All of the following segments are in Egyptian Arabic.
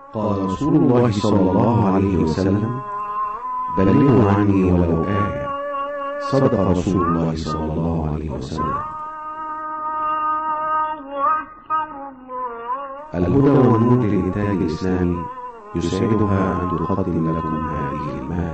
قال رسول الله صلى الله عليه وسلم بلغوا عني ولو آية صدق رسول الله صلى الله عليه وسلم الهدى والنور للإنتاج الإسلامي يسعدها أن تقدم لكم هذه المادة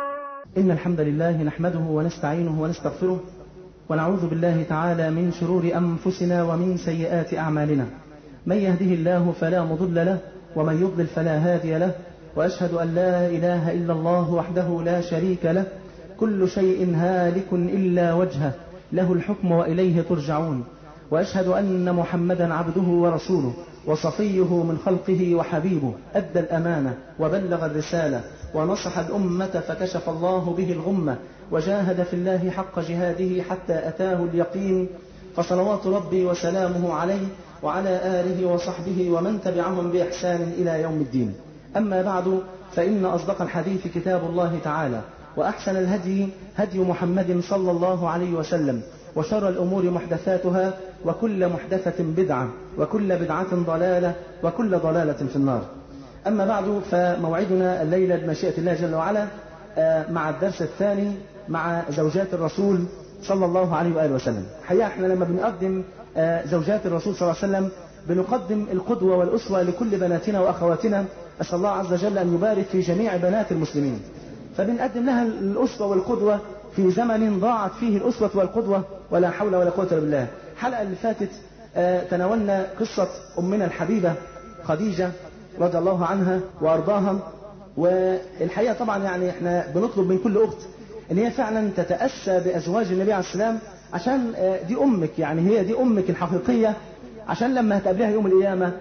إن الحمد لله نحمده ونستعينه ونستغفره ونعوذ بالله تعالى من شرور أنفسنا ومن سيئات أعمالنا من يهده الله فلا مضل له ومن يضلل فلا هادي له وأشهد أن لا إله إلا الله وحده لا شريك له كل شيء هالك إلا وجهه له الحكم وإليه ترجعون وأشهد أن محمدا عبده ورسوله وصفيه من خلقه وحبيبه أدى الأمانة وبلغ الرسالة ونصح الأمة فكشف الله به الغمة وجاهد في الله حق جهاده حتى أتاه اليقين فصلوات ربي وسلامه عليه وعلى آله وصحبه ومن تبعهم بإحسان إلى يوم الدين أما بعد فإن أصدق الحديث كتاب الله تعالى وأحسن الهدي هدي محمد صلى الله عليه وسلم وشر الأمور محدثاتها وكل محدثة بدعة وكل بدعة ضلالة وكل ضلالة في النار أما بعد فموعدنا الليلة بمشيئة الله جل وعلا مع الدرس الثاني مع زوجات الرسول صلى الله عليه وآله وسلم حقيقة احنا لما بنقدم زوجات الرسول صلى الله عليه وسلم بنقدم القدوة والأسوة لكل بناتنا وأخواتنا أسأل الله عز وجل أن يبارك في جميع بنات المسلمين فبنقدم لها الأسوة والقدوة في زمن ضاعت فيه الأسوة والقدوة ولا حول ولا قوة إلا بالله الحلقة اللي فاتت تناولنا قصة أمنا الحبيبة خديجة رضي الله عنها وأرضاها والحقيقة طبعا يعني احنا بنطلب من كل أخت ان هي فعلا تتأسى بأزواج النبي عليه السلام عشان دي أمك يعني هي دي أمك الحقيقية عشان لما هتقابلها يوم القيامة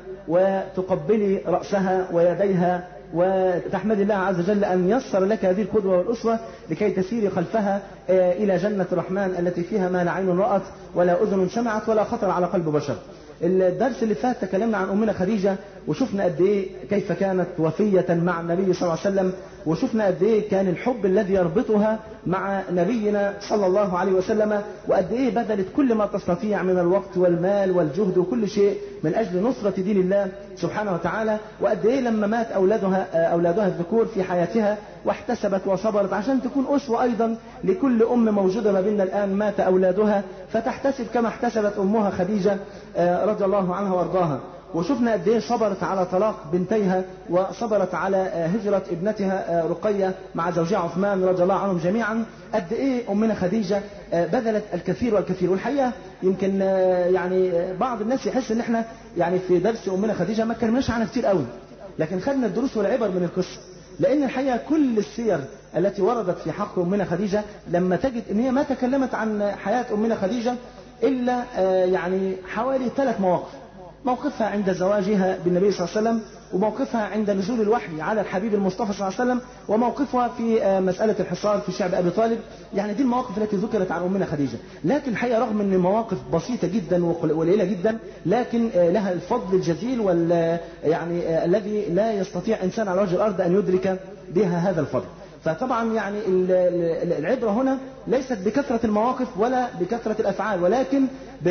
وتقبلي رأسها ويديها وتحمد الله عز وجل أن يسر لك هذه القدوة والأسوة لكي تسيري خلفها إلى جنة الرحمن التي فيها ما لا عين رأت ولا أذن سمعت ولا خطر على قلب بشر الدرس اللي فات تكلمنا عن أمنا خديجة وشفنا قد إيه كيف كانت وفية مع النبي صلى الله عليه وسلم وشفنا قد إيه كان الحب الذي يربطها مع نبينا صلى الله عليه وسلم وقد إيه بذلت كل ما تستطيع من الوقت والمال والجهد وكل شيء من أجل نصرة دين الله سبحانه وتعالى وقد إيه لما مات أولادها أولادها الذكور في حياتها واحتسبت وصبرت عشان تكون أسوة أيضا لكل أم موجودة ما بيننا الآن مات أولادها فتحتسب كما احتسبت أمها خديجة رضي الله عنها وارضاها وشفنا قد ايه صبرت على طلاق بنتيها وصبرت على هجرة ابنتها رقية مع زوجها عثمان رضي الله عنهم جميعا قد ايه امنا خديجة بذلت الكثير والكثير والحقيقة يمكن يعني بعض الناس يحس ان احنا يعني في درس امنا خديجة ما اتكلمناش عنها كتير قوي لكن خدنا الدروس والعبر من القصة لان الحقيقة كل السير التي وردت في حق امنا خديجة لما تجد ان هي ما تكلمت عن حياة امنا خديجة الا يعني حوالي ثلاث مواقف موقفها عند زواجها بالنبي صلى الله عليه وسلم وموقفها عند نزول الوحي على الحبيب المصطفى صلى الله عليه وسلم وموقفها في مسألة الحصار في شعب أبي طالب يعني دي المواقف التي ذكرت عن أمنا خديجة لكن الحقيقة رغم أن المواقف بسيطة جدا وقليلة جدا لكن لها الفضل الجزيل وال يعني الذي لا يستطيع إنسان على وجه الأرض أن يدرك بها هذا الفضل فطبعا يعني العبرة هنا ليست بكثرة المواقف ولا بكثرة الأفعال ولكن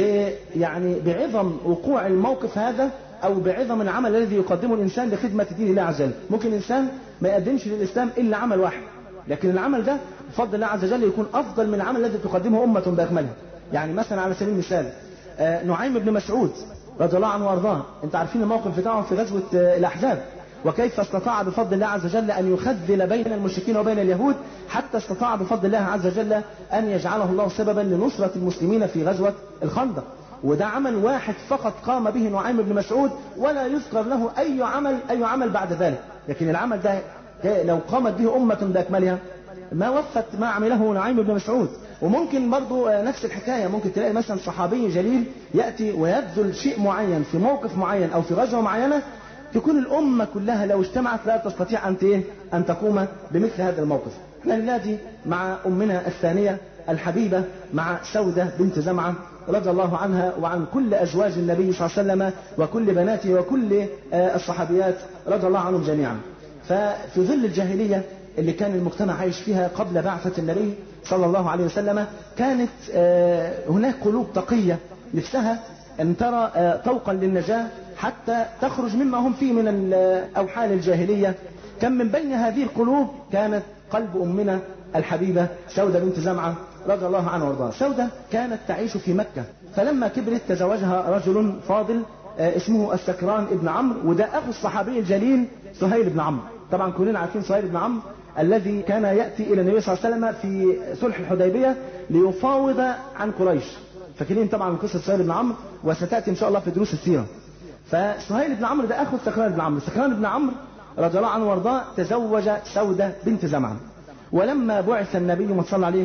يعني بعظم وقوع الموقف هذا أو بعظم العمل الذي يقدمه الإنسان لخدمة دين الله عز وجل ممكن الإنسان ما يقدمش للإسلام إلا عمل واحد لكن العمل ده بفضل الله عز وجل يكون أفضل من العمل الذي تقدمه أمة بأكملها يعني مثلا على سبيل المثال نعيم بن مسعود رضي الله عنه وارضاه انت عارفين الموقف بتاعه في غزوة الأحزاب وكيف استطاع بفضل الله عز وجل أن يخذل بين المشركين وبين اليهود حتى استطاع بفضل الله عز وجل أن يجعله الله سببا لنصرة المسلمين في غزوة الخندق وده عمل واحد فقط قام به نعيم بن مسعود ولا يذكر له أي عمل أي عمل بعد ذلك لكن العمل ده لو قامت به أمة بأكملها ما وفت ما عمله نعيم بن مسعود وممكن برضو نفس الحكاية ممكن تلاقي مثلا صحابي جليل يأتي ويبذل شيء معين في موقف معين أو في غزوة معينة تكون الأمة كلها لو اجتمعت لا تستطيع أن إيه؟ أن تقوم بمثل هذا الموقف احنا ننادي مع أمنا الثانية الحبيبة مع سودة بنت زمعة رضي الله عنها وعن كل أزواج النبي صلى الله عليه وسلم وكل بناته وكل الصحابيات رضي الله عنهم جميعا ففي ظل الجاهلية اللي كان المجتمع عايش فيها قبل بعثة النبي صلى الله عليه وسلم كانت هناك قلوب تقية نفسها أن ترى طوقا للنجاة حتى تخرج مما هم فيه من الأوحال الجاهلية كان من بين هذه القلوب كانت قلب أمنا الحبيبة سودة بنت زمعة رضي الله عنها وارضاها سودة كانت تعيش في مكة فلما كبرت تزوجها رجل فاضل اسمه السكران ابن عمرو وده أخو الصحابي الجليل سهيل بن عمرو طبعا كلنا عارفين سهيل بن عمرو الذي كان يأتي إلى النبي صلى الله عليه وسلم في صلح الحديبية ليفاوض عن قريش فاكرين طبعا قصة سهيل بن عمرو وستأتي إن شاء الله في دروس السيرة فسهيل بن عمرو ده أخو السكران بن عمرو السكران بن عمرو رضي الله عنه وارضاه تزوج سودة بنت زمعة ولما بعث النبي ما صلى عليه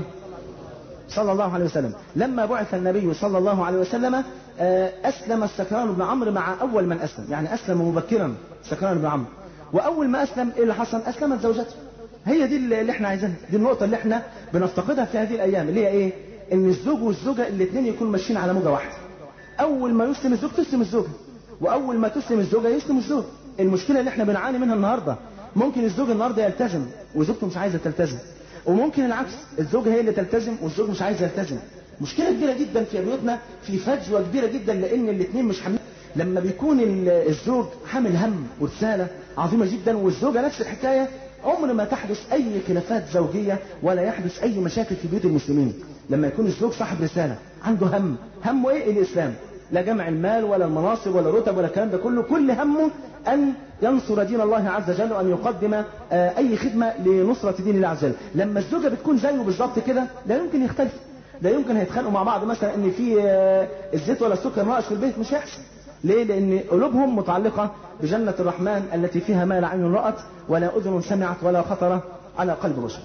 صلى الله عليه وسلم لما بعث النبي صلى الله عليه وسلم أسلم السكران بن عمرو مع أول من أسلم يعني أسلم مبكرا السكران بن عمرو وأول ما أسلم إيه اللي حصل أسلمت زوجته هي دي اللي احنا عايزينها دي النقطة اللي احنا بنفتقدها في هذه الأيام اللي هي إيه إن الزوج والزوجة الاثنين يكونوا ماشيين على موجة واحدة أول ما يسلم الزوج تسلم الزوجة وأول ما تسلم الزوجة يسلم الزوج المشكلة اللي احنا بنعاني منها النهاردة ممكن الزوج النهاردة يلتزم وزوجته مش عايزة تلتزم وممكن العكس الزوجة هي اللي تلتزم والزوج مش عايز يلتزم مشكلة كبيرة جدا في بيوتنا في فجوة كبيرة جدا لأن الاثنين مش حاملين لما بيكون الزوج حامل هم ورسالة عظيمة جدا والزوجة نفس الحكاية عمر ما تحدث أي خلافات زوجية ولا يحدث أي مشاكل في بيوت المسلمين لما يكون الزوج صاحب رسالة عنده هم همه إيه الإسلام لا جمع المال ولا المناصب ولا رتب ولا الكلام ده كله كل همه أن ينصر دين الله عز وجل وأن يقدم أي خدمة لنصرة دين الله عز وجل لما الزوجة بتكون زيه بالظبط كده لا يمكن يختلف لا يمكن هيتخانقوا مع بعض مثلا ان في الزيت ولا السكر ناقص في البيت مش هيحصل ليه لان قلوبهم متعلقة بجنة الرحمن التي فيها ما لا عين رأت ولا أذن سمعت ولا خطر على قلب بشر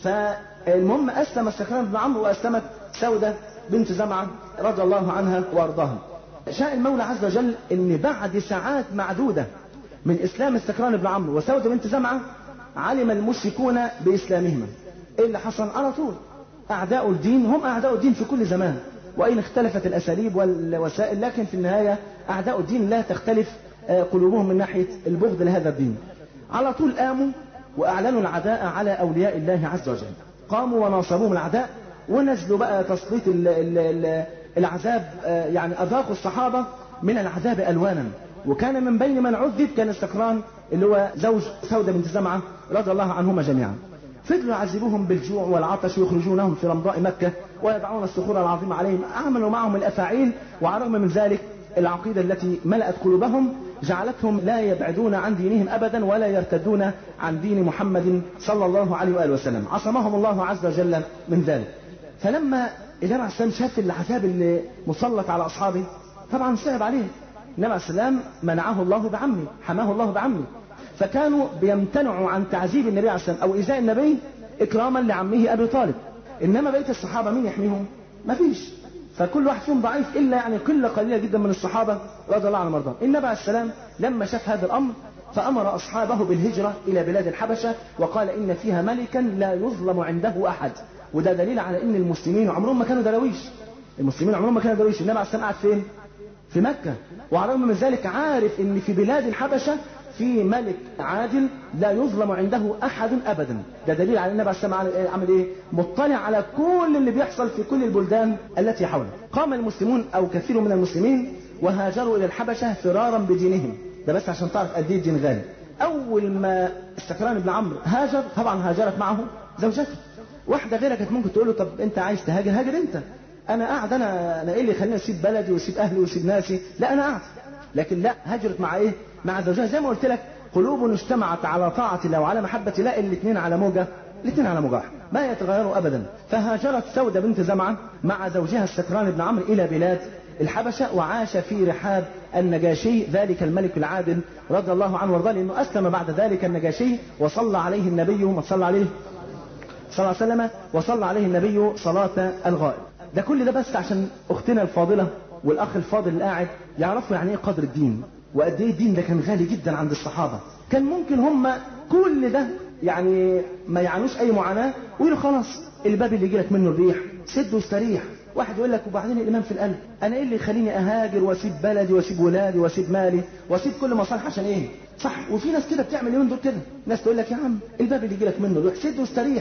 فالمهم أسلم السكران بن عمرو وأسلمت سودة بنت زمعة رضي الله عنها وأرضاها شاء المولى عز وجل ان بعد ساعات معدودة من اسلام السكران بن عمرو وسودة بنت زمعة علم المشركون باسلامهما ايه اللي حصل على طول اعداء الدين هم اعداء الدين في كل زمان وان اختلفت الاساليب والوسائل لكن في النهاية اعداء الدين لا تختلف قلوبهم من ناحية البغض لهذا الدين على طول قاموا واعلنوا العداء على اولياء الله عز وجل قاموا وناصروهم العداء ونزلوا بقى تسليط ال ال ال العذاب يعني أذاقوا الصحابة من العذاب ألوانا وكان من بين من عذب كان السكران اللي هو زوج سودة بنت زمعة رضي الله عنهما جميعا فضلوا يعذبوهم بالجوع والعطش ويخرجونهم في رمضاء مكة ويضعون الصخور العظيمة عليهم عملوا معهم الأفاعيل وعلى الرغم من ذلك العقيدة التي ملأت قلوبهم جعلتهم لا يبعدون عن دينهم أبدا ولا يرتدون عن دين محمد صلى الله عليه وآله وسلم عصمهم الله عز وجل من ذلك فلما النبي عليه السلام شاف العذاب اللي مسلط على أصحابه طبعا صعب عليه النبي عليه السلام منعه الله بعمه حماه الله بعمه فكانوا بيمتنعوا عن تعذيب النبي عليه السلام أو إيذاء النبي إكراما لعمه أبي طالب إنما بقية الصحابة مين يحميهم ما فيش فكل واحد فيهم ضعيف إلا يعني قلة قليلة جدا من الصحابة رضي الله عنهم وارضاهم النبي عليه السلام لما شاف هذا الأمر فأمر أصحابه بالهجرة إلى بلاد الحبشة وقال إن فيها ملكا لا يظلم عنده أحد وده دليل على ان المسلمين عمرهم ما كانوا درويش المسلمين عمرهم ما كانوا درويش النبي عليه السلام قاعد فين في مكة وعلى الرغم من ذلك عارف ان في بلاد الحبشة في ملك عادل لا يظلم عنده احد ابدا ده دليل على النبي عليه السلام عمل ايه مطلع على كل اللي بيحصل في كل البلدان التي حوله قام المسلمون او كثير من المسلمين وهاجروا الى الحبشة فرارا بدينهم ده بس عشان تعرف قد ايه الدين غالي اول ما السكران بن عمرو هاجر طبعا هاجرت معه زوجته واحدة غيرك كانت ممكن تقول له طب انت عايز تهاجر هاجر انت انا قاعد انا انا ايه اللي يخليني اسيب بلدي واسيب اهلي واسيب ناسي لا انا قاعد لكن لا هاجرت مع ايه مع زوجها زي ما قلت لك قلوب اجتمعت على طاعة الله وعلى محبة الله الاثنين على موجة الاثنين على موجة ما يتغيروا ابدا فهاجرت سودة بنت زمعة مع زوجها السكران بن عمرو الى بلاد الحبشة وعاش في رحاب النجاشي ذلك الملك العادل رضي الله عنه وارضاه لانه اسلم بعد ذلك النجاشي وصلى عليه النبي وصلى عليه صلى الله عليه وسلم وصلى عليه النبي صلاة الغائب ده كل ده بس عشان أختنا الفاضلة والأخ الفاضل اللي قاعد يعرفوا يعني إيه قدر الدين وقد إيه الدين ده كان غالي جدا عند الصحابة كان ممكن هم كل ده يعني ما يعانوش أي معاناة ويقولوا خلاص الباب اللي يجي لك منه الريح سد واستريح واحد يقول لك وبعدين الإيمان في القلب أنا إيه اللي يخليني أهاجر وأسيب بلدي وأسيب ولادي وأسيب مالي وأسيب كل مصالح عشان إيه صح وفي ناس كده بتعمل اليومين دول كده ناس تقول لك يا عم الباب اللي يجي لك منه الريح سد واستريح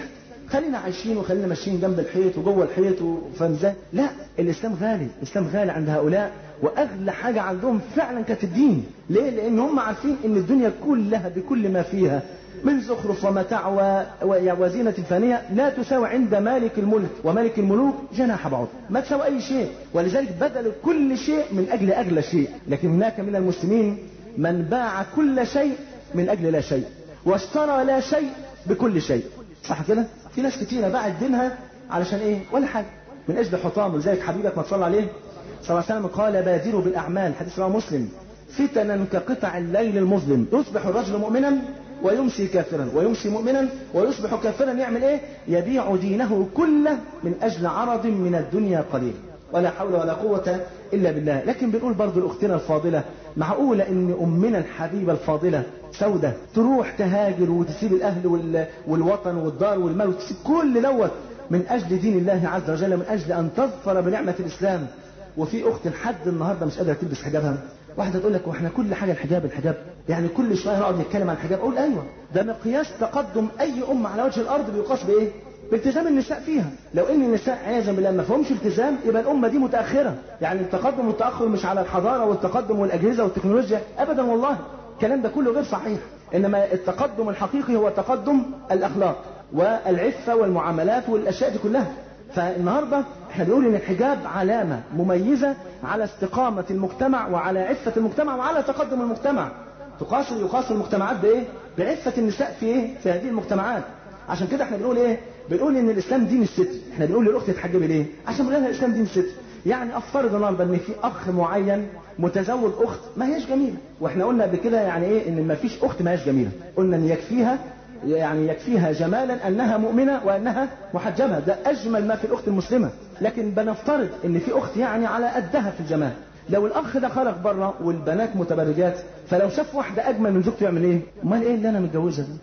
خلينا عايشين وخلينا ماشيين جنب الحيط وجوه الحيط وفاهم ازاي لا الاسلام غالي الاسلام غالي عند هؤلاء واغلى حاجه عندهم فعلا كانت الدين ليه لان هم عارفين ان الدنيا كلها بكل ما فيها من زخرف ومتاع و... وزينة فانية لا تساوي عند مالك الملك وملك الملوك جناح بعوض ما تساوي أي شيء ولذلك بدل كل شيء من أجل أغلى شيء لكن هناك من المسلمين من باع كل شيء من أجل لا شيء واشترى لا شيء بكل شيء صح كده في ناس كتيرة باعت دينها علشان ايه ولا حاجة من أجل حطام ولذلك حبيبك ما تصلى عليه صلى الله عليه وسلم قال بادروا بالأعمال حديث رواه مسلم فتنا كقطع الليل المظلم يصبح الرجل مؤمنا ويمسي كافرا ويمسي مؤمنا ويصبح كافرا يعمل ايه يبيع دينه كله من اجل عرض من الدنيا قليل ولا حول ولا قوة إلا بالله لكن بنقول برضو لأختنا الفاضلة معقولة إن أمنا الحبيبة الفاضلة سودة تروح تهاجر وتسيب الأهل وال... والوطن والدار والمال وتسيب كل دوت من أجل دين الله عز وجل من أجل أن تظفر بنعمة الإسلام وفي أخت لحد النهاردة مش قادرة تلبس حجابها واحدة تقول لك واحنا كل حاجة الحجاب الحجاب يعني كل شوية نقعد نتكلم عن الحجاب أقول أيوة ده مقياس تقدم أي أمة على وجه الأرض بيقاس بإيه؟ بالتزام النساء فيها لو ان النساء عياذا بالله ما فيهمش التزام يبقى الامه دي متاخره يعني التقدم والتاخر مش على الحضاره والتقدم والاجهزه والتكنولوجيا ابدا والله الكلام ده كله غير صحيح انما التقدم الحقيقي هو تقدم الاخلاق والعفه والمعاملات والاشياء دي كلها فالنهارده احنا بنقول ان الحجاب علامه مميزه على استقامه المجتمع وعلى عفه المجتمع وعلى تقدم المجتمع تقاس يقاس المجتمعات بايه؟ بعفه النساء في ايه؟ في هذه المجتمعات عشان كده احنا بنقول ايه بنقول ان الاسلام دين الستر احنا بنقول للاخت تحجبي ليه عشان بنقول لها الاسلام دين الستر يعني افترض النهارده ان في اخ معين متزوج اخت ما هيش جميله واحنا قلنا قبل كده يعني ايه ان ما فيش اخت ما هيش جميله قلنا ان يكفيها يعني يكفيها جمالا انها مؤمنه وانها محجبه ده اجمل ما في الاخت المسلمه لكن بنفترض ان في اخت يعني على قدها في الجمال لو الاخ ده خرج بره والبنات متبرجات فلو شاف واحده اجمل من زوجته يعمل ايه امال ايه اللي انا متجوزها ده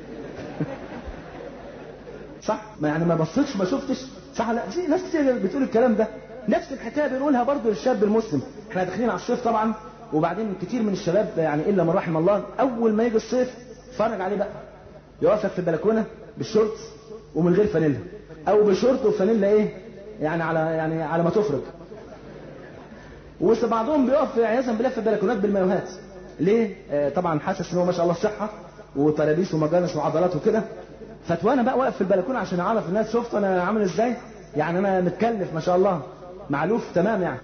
صح ما يعني ما بصيتش ما شفتش صح لا في ناس كتير بتقول الكلام ده نفس الحكايه بنقولها برضه للشاب المسلم احنا داخلين على الصيف طبعا وبعدين كتير من الشباب يعني الا من رحم الله اول ما يجي الصيف اتفرج عليه بقى يقف في البلكونه بالشورت ومن غير فانيلا او بشورت وفانيلا ايه يعني على يعني على ما تفرج وبعضهم بيقف عياذا بالله في البلكونات بالمايوهات ليه؟ آه طبعا حاسس ان هو ما شاء الله صحه وطرابيس ومجانس وعضلات وكده فتوانا بقى واقف في البلكونه عشان اعرف الناس شفت انا عامل ازاي يعني انا متكلف ما شاء الله معلوف تمام يعني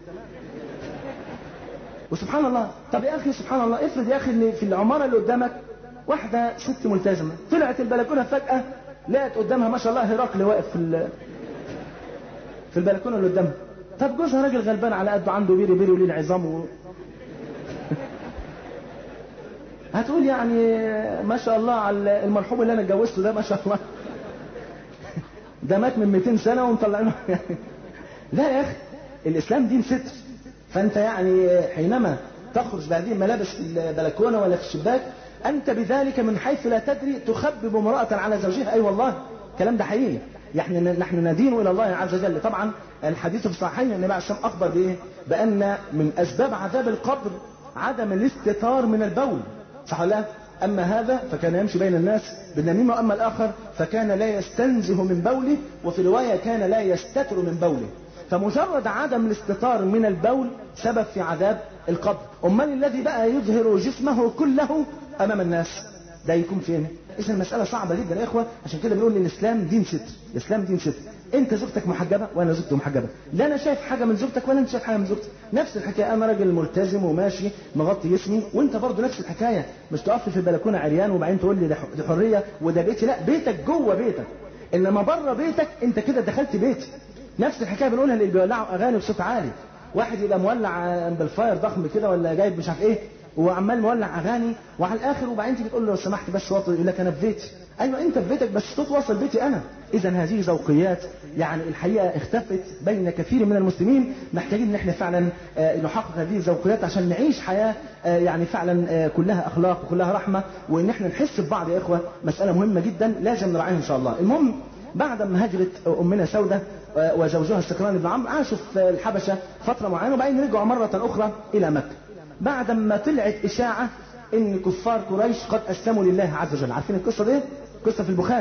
وسبحان الله طب يا اخي سبحان الله افرض يا اخي ان في العماره اللي قدامك واحده ست ملتزمه طلعت البلكونه فجاه لقت قدامها ما شاء الله هرقل واقف في في البلكونه اللي قدامها طب جوزها راجل غلبان على قده عنده بيري بيري وليه العظام و... هتقول يعني ما شاء الله على المرحوم اللي انا اتجوزته ده ما شاء الله ده مات من 200 سنه ومطلعينه لا يا اخي الاسلام دين ستر فانت يعني حينما تخرج بهذه الملابس في البلكونه ولا في الشباك انت بذلك من حيث لا تدري تخبب امراه على زوجها اي أيوة والله الكلام ده حقيقي يعني نحن ندين الى الله عز وجل طبعا الحديث في الصحيحين النبي عليه الصلاه اخبر بايه؟ بان من اسباب عذاب القبر عدم الاستتار من البول صح ولا أما هذا فكان يمشي بين الناس بالنميمة وأما الآخر فكان لا يستنزه من بوله وفي رواية كان لا يستتر من بوله فمجرد عدم الاستتار من البول سبب في عذاب القبر أمال الذي بقى يظهر جسمه كله أمام الناس ده يكون فين إذا المسألة صعبة جدا يا إخوة عشان كده بنقول إن الإسلام دين ستر الإسلام دين ستر انت زوجتك محجبه وانا زوجتي محجبه لا انا شايف حاجه من زوجتك ولا انت شايف حاجه من زوجتي نفس الحكايه انا راجل ملتزم وماشي مغطي جسمي وانت برضه نفس الحكايه مش تقف في البلكونه عريان وبعدين تقول لي دي حريه وده بيتي لا بيتك جوه بيتك انما بره بيتك انت كده دخلت بيتي نفس الحكايه بنقولها اللي بيولعوا اغاني بصوت عالي واحد يبقى مولع بالفاير ضخم كده ولا جايب مش عارف ايه وعمال مولع اغاني وعلى الاخر وبعدين تيجي تقول له لو سمحت بس وطي يقول لك انا في بيتي ايوه انت في بيتك بس صوت واصل بيتي انا اذا هذه ذوقيات يعني الحقيقه اختفت بين كثير من المسلمين محتاجين ان احنا فعلا نحقق هذه الذوقيات عشان نعيش حياه يعني فعلا كلها اخلاق وكلها رحمه وان احنا نحس ببعض يا اخوه مساله مهمه جدا لازم نراعيها ان شاء الله المهم بعد ما هجرت امنا سوده وزوجها السكران بن عمرو عاشوا في الحبشه فتره معينه وبعدين رجعوا مره اخرى الى مكه بعد ما طلعت اشاعه ان كفار قريش قد اسلموا لله عز وجل عارفين القصه دي قصه في البخاري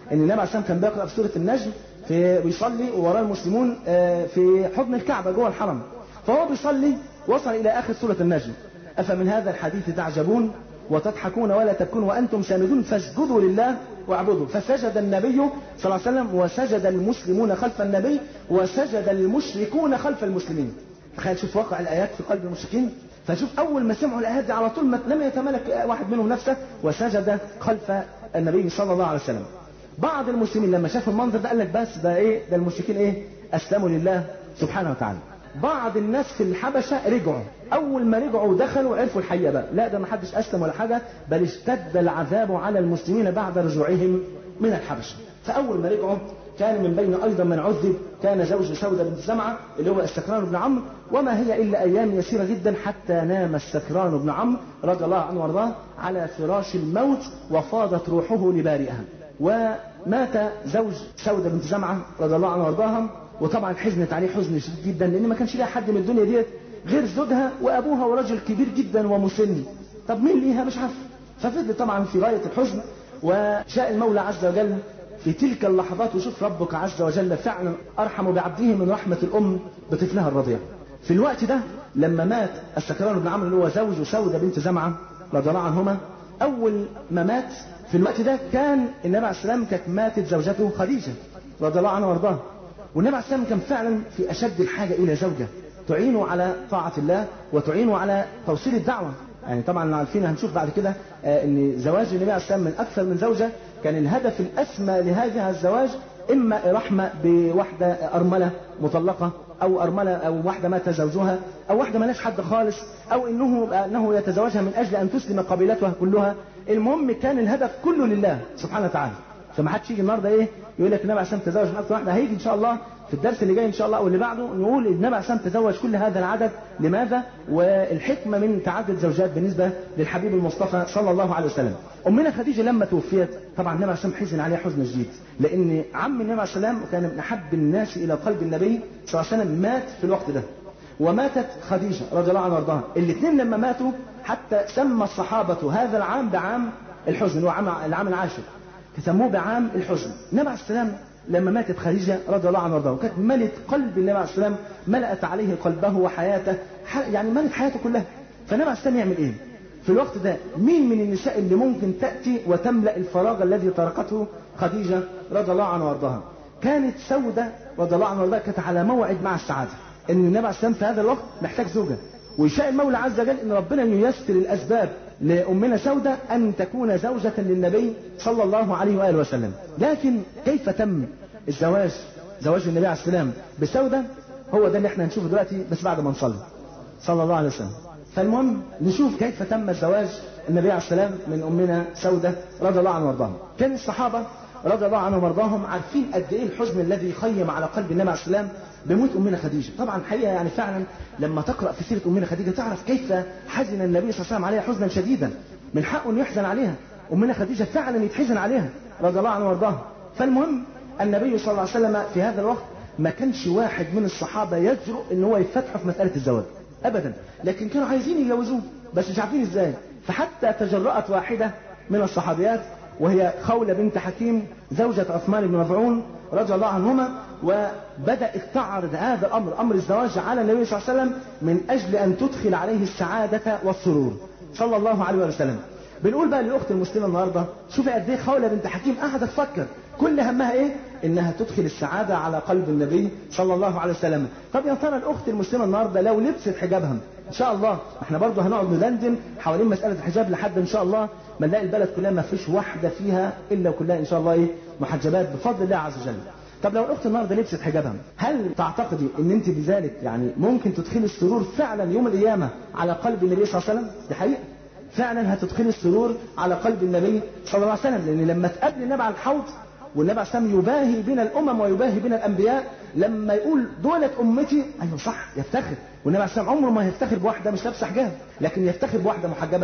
ان النبي عليه الصلاه والسلام كان بيقرا في سوره النجم في بيصلي ووراه المسلمون آه، في حضن الكعبه جوه الحرم فهو بيصلي وصل الى اخر سوره النجم افمن هذا الحديث تعجبون وتضحكون ولا تبكون وانتم سامدون فاسجدوا لله واعبدوا فسجد النبي صلى الله عليه وسلم وسجد المسلمون خلف النبي وسجد المشركون خلف المسلمين تخيل شوف واقع الايات في قلب المشركين فشوف اول ما سمعوا الايات دي على طول ما لم يتملك واحد منهم نفسه وسجد خلف النبي صلى الله عليه وسلم بعض المسلمين لما شافوا المنظر ده قال لك بس ده ايه ده المشركين ايه اسلموا لله سبحانه وتعالى بعض الناس في الحبشة رجعوا أول ما رجعوا دخلوا عرفوا الحقيقة بقى لا ده ما حدش أسلم ولا حاجة بل اشتد العذاب على المسلمين بعد رجوعهم من الحبشة فأول ما رجعوا كان من بين أيضا من عذب كان زوج سودة بنت زمعة اللي هو السكران بن عمرو وما هي إلا أيام يسيرة جدا حتى نام السكران بن عمرو رضي الله عنه وارضاه على فراش الموت وفاضت روحه لبارئها ومات زوج سودة بنت زمعة رضي الله عنه وارضاها وطبعا حزنت عليه حزن شديد جدا لان ما كانش ليها حد من الدنيا ديت غير زوجها وابوها ورجل كبير جدا ومسن طب مين ليها مش عارف ففضل طبعا في غايه الحزن وشاء المولى عز وجل في تلك اللحظات وشوف ربك عز وجل فعلا ارحم بعبده من رحمه الام بطفلها الرضيع في الوقت ده لما مات السكران بن عمرو اللي هو زوج سوده بنت زمعه رضي الله عنهما اول ما مات في الوقت ده كان النبي عليه السلام كانت ماتت زوجته خديجه رضي الله عنها وارضاها والنبي عليه السلام كان فعلا في أشد الحاجة إلى زوجة تعينه على طاعة الله وتعينه على توصيل الدعوة يعني طبعا عارفين هنشوف بعد كده آه ان زواج النبي عليه السلام من اكثر من زوجه كان الهدف الاسمى لهذا الزواج اما رحمه بواحده ارمله مطلقه او ارمله او واحده مات زوجها او واحده مالهاش حد خالص او انه انه يتزوجها من اجل ان تسلم قبيلتها كلها المهم كان الهدف كله لله سبحانه وتعالى فما حدش يجي النهارده ايه يقول لك النبي عشان تزوج من اكثر واحده هيجي ان شاء الله في الدرس اللي جاي ان شاء الله او اللي بعده نقول النبي عشان تزوج كل هذا العدد لماذا والحكمه من تعدد زوجات بالنسبه للحبيب المصطفى صلى الله عليه وسلم امنا خديجه لما توفيت طبعا النبي عليه حزن عليها حزن شديد لان عم النبي عليه السلام كان من احب الناس الى قلب النبي صلى الله عليه وسلم مات في الوقت ده وماتت خديجه رضي الله عنها وارضاها الاثنين لما ماتوا حتى سمى الصحابه هذا العام بعام الحزن هو عام العام العاشر سموه بعام الحزن النبي عليه السلام لما ماتت خديجه رضي الله عنها وارضاها وكانت ملت قلب النبي عليه السلام ملأت عليه قلبه وحياته يعني ملت حياته كلها فالنبي عليه السلام يعمل ايه؟ في الوقت ده مين من النساء اللي ممكن تأتي وتملأ الفراغ الذي تركته خديجة رضي الله عنها وارضاها كانت سودة رضي الله عنها وارضاها كانت على موعد مع السعادة ان النبي عليه السلام في هذا الوقت محتاج زوجة ويشاء المولى عز وجل ان ربنا ييسر الاسباب لامنا سودة ان تكون زوجة للنبي صلى الله عليه واله وسلم لكن كيف تم الزواج زواج النبي عليه السلام بسودة هو ده اللي احنا هنشوفه دلوقتي بس بعد ما نصلي صلى الله عليه وسلم فالمهم نشوف كيف تم الزواج النبي عليه السلام من امنا سودة رضي الله عنها وارضاها كان الصحابة رضي الله عنهم وارضاهم عارفين قد ايه الحزن الذي خيم على قلب النبي عليه السلام بموت امنا خديجه طبعا الحقيقه يعني فعلا لما تقرا في سيره امنا خديجه تعرف كيف حزن النبي صلى الله عليه وسلم عليها حزنا شديدا من حقه انه يحزن عليها امنا خديجه فعلا يتحزن عليها رضي الله عنها وارضاها فالمهم النبي صلى الله عليه وسلم في هذا الوقت ما كانش واحد من الصحابه يجرؤ ان هو يفتحه في مساله الزواج ابدا لكن كانوا عايزين يجوزوه بس مش عارفين ازاي فحتى تجرأت واحده من الصحابيات وهي خولة بنت حكيم زوجة عثمان بن مظعون رضي الله عنهما وبدأت تعرض هذا الأمر أمر الزواج على النبي صلى الله عليه وسلم من أجل أن تدخل عليه السعادة والسرور صلى الله عليه وسلم بنقول بقى للأخت المسلمة النهاردة شوفي قد إيه خولة بنت حكيم قاعدة تفكر كل همها إيه؟ إنها تدخل السعادة على قلب النبي صلى الله عليه وسلم طب يا ترى الأخت المسلمة النهاردة لو لبست حجابها إن شاء الله احنا برضه هنقعد ندندن حوالين مسألة الحجاب لحد إن شاء الله ما نلاقي البلد كلها ما فيش واحدة فيها إلا وكلها إن شاء الله إيه محجبات بفضل الله عز وجل طب لو الاخت النهارده لبست حجابها هل تعتقدي ان انت بذلك يعني ممكن تدخلي السرور فعلا يوم القيامه على قلب النبي صلى الله عليه وسلم دي حقيقه فعلا هتدخلي السرور على قلب النبي صلى الله عليه وسلم لان لما تقابل النبي على الحوض والنبي عليه السلام يباهي بين الامم ويباهي بين الانبياء لما يقول دولة امتي ايوه صح يفتخر والنبي عليه السلام عمره ما يفتخر بواحده مش لابسه حجاب لكن يفتخر بواحده محجبه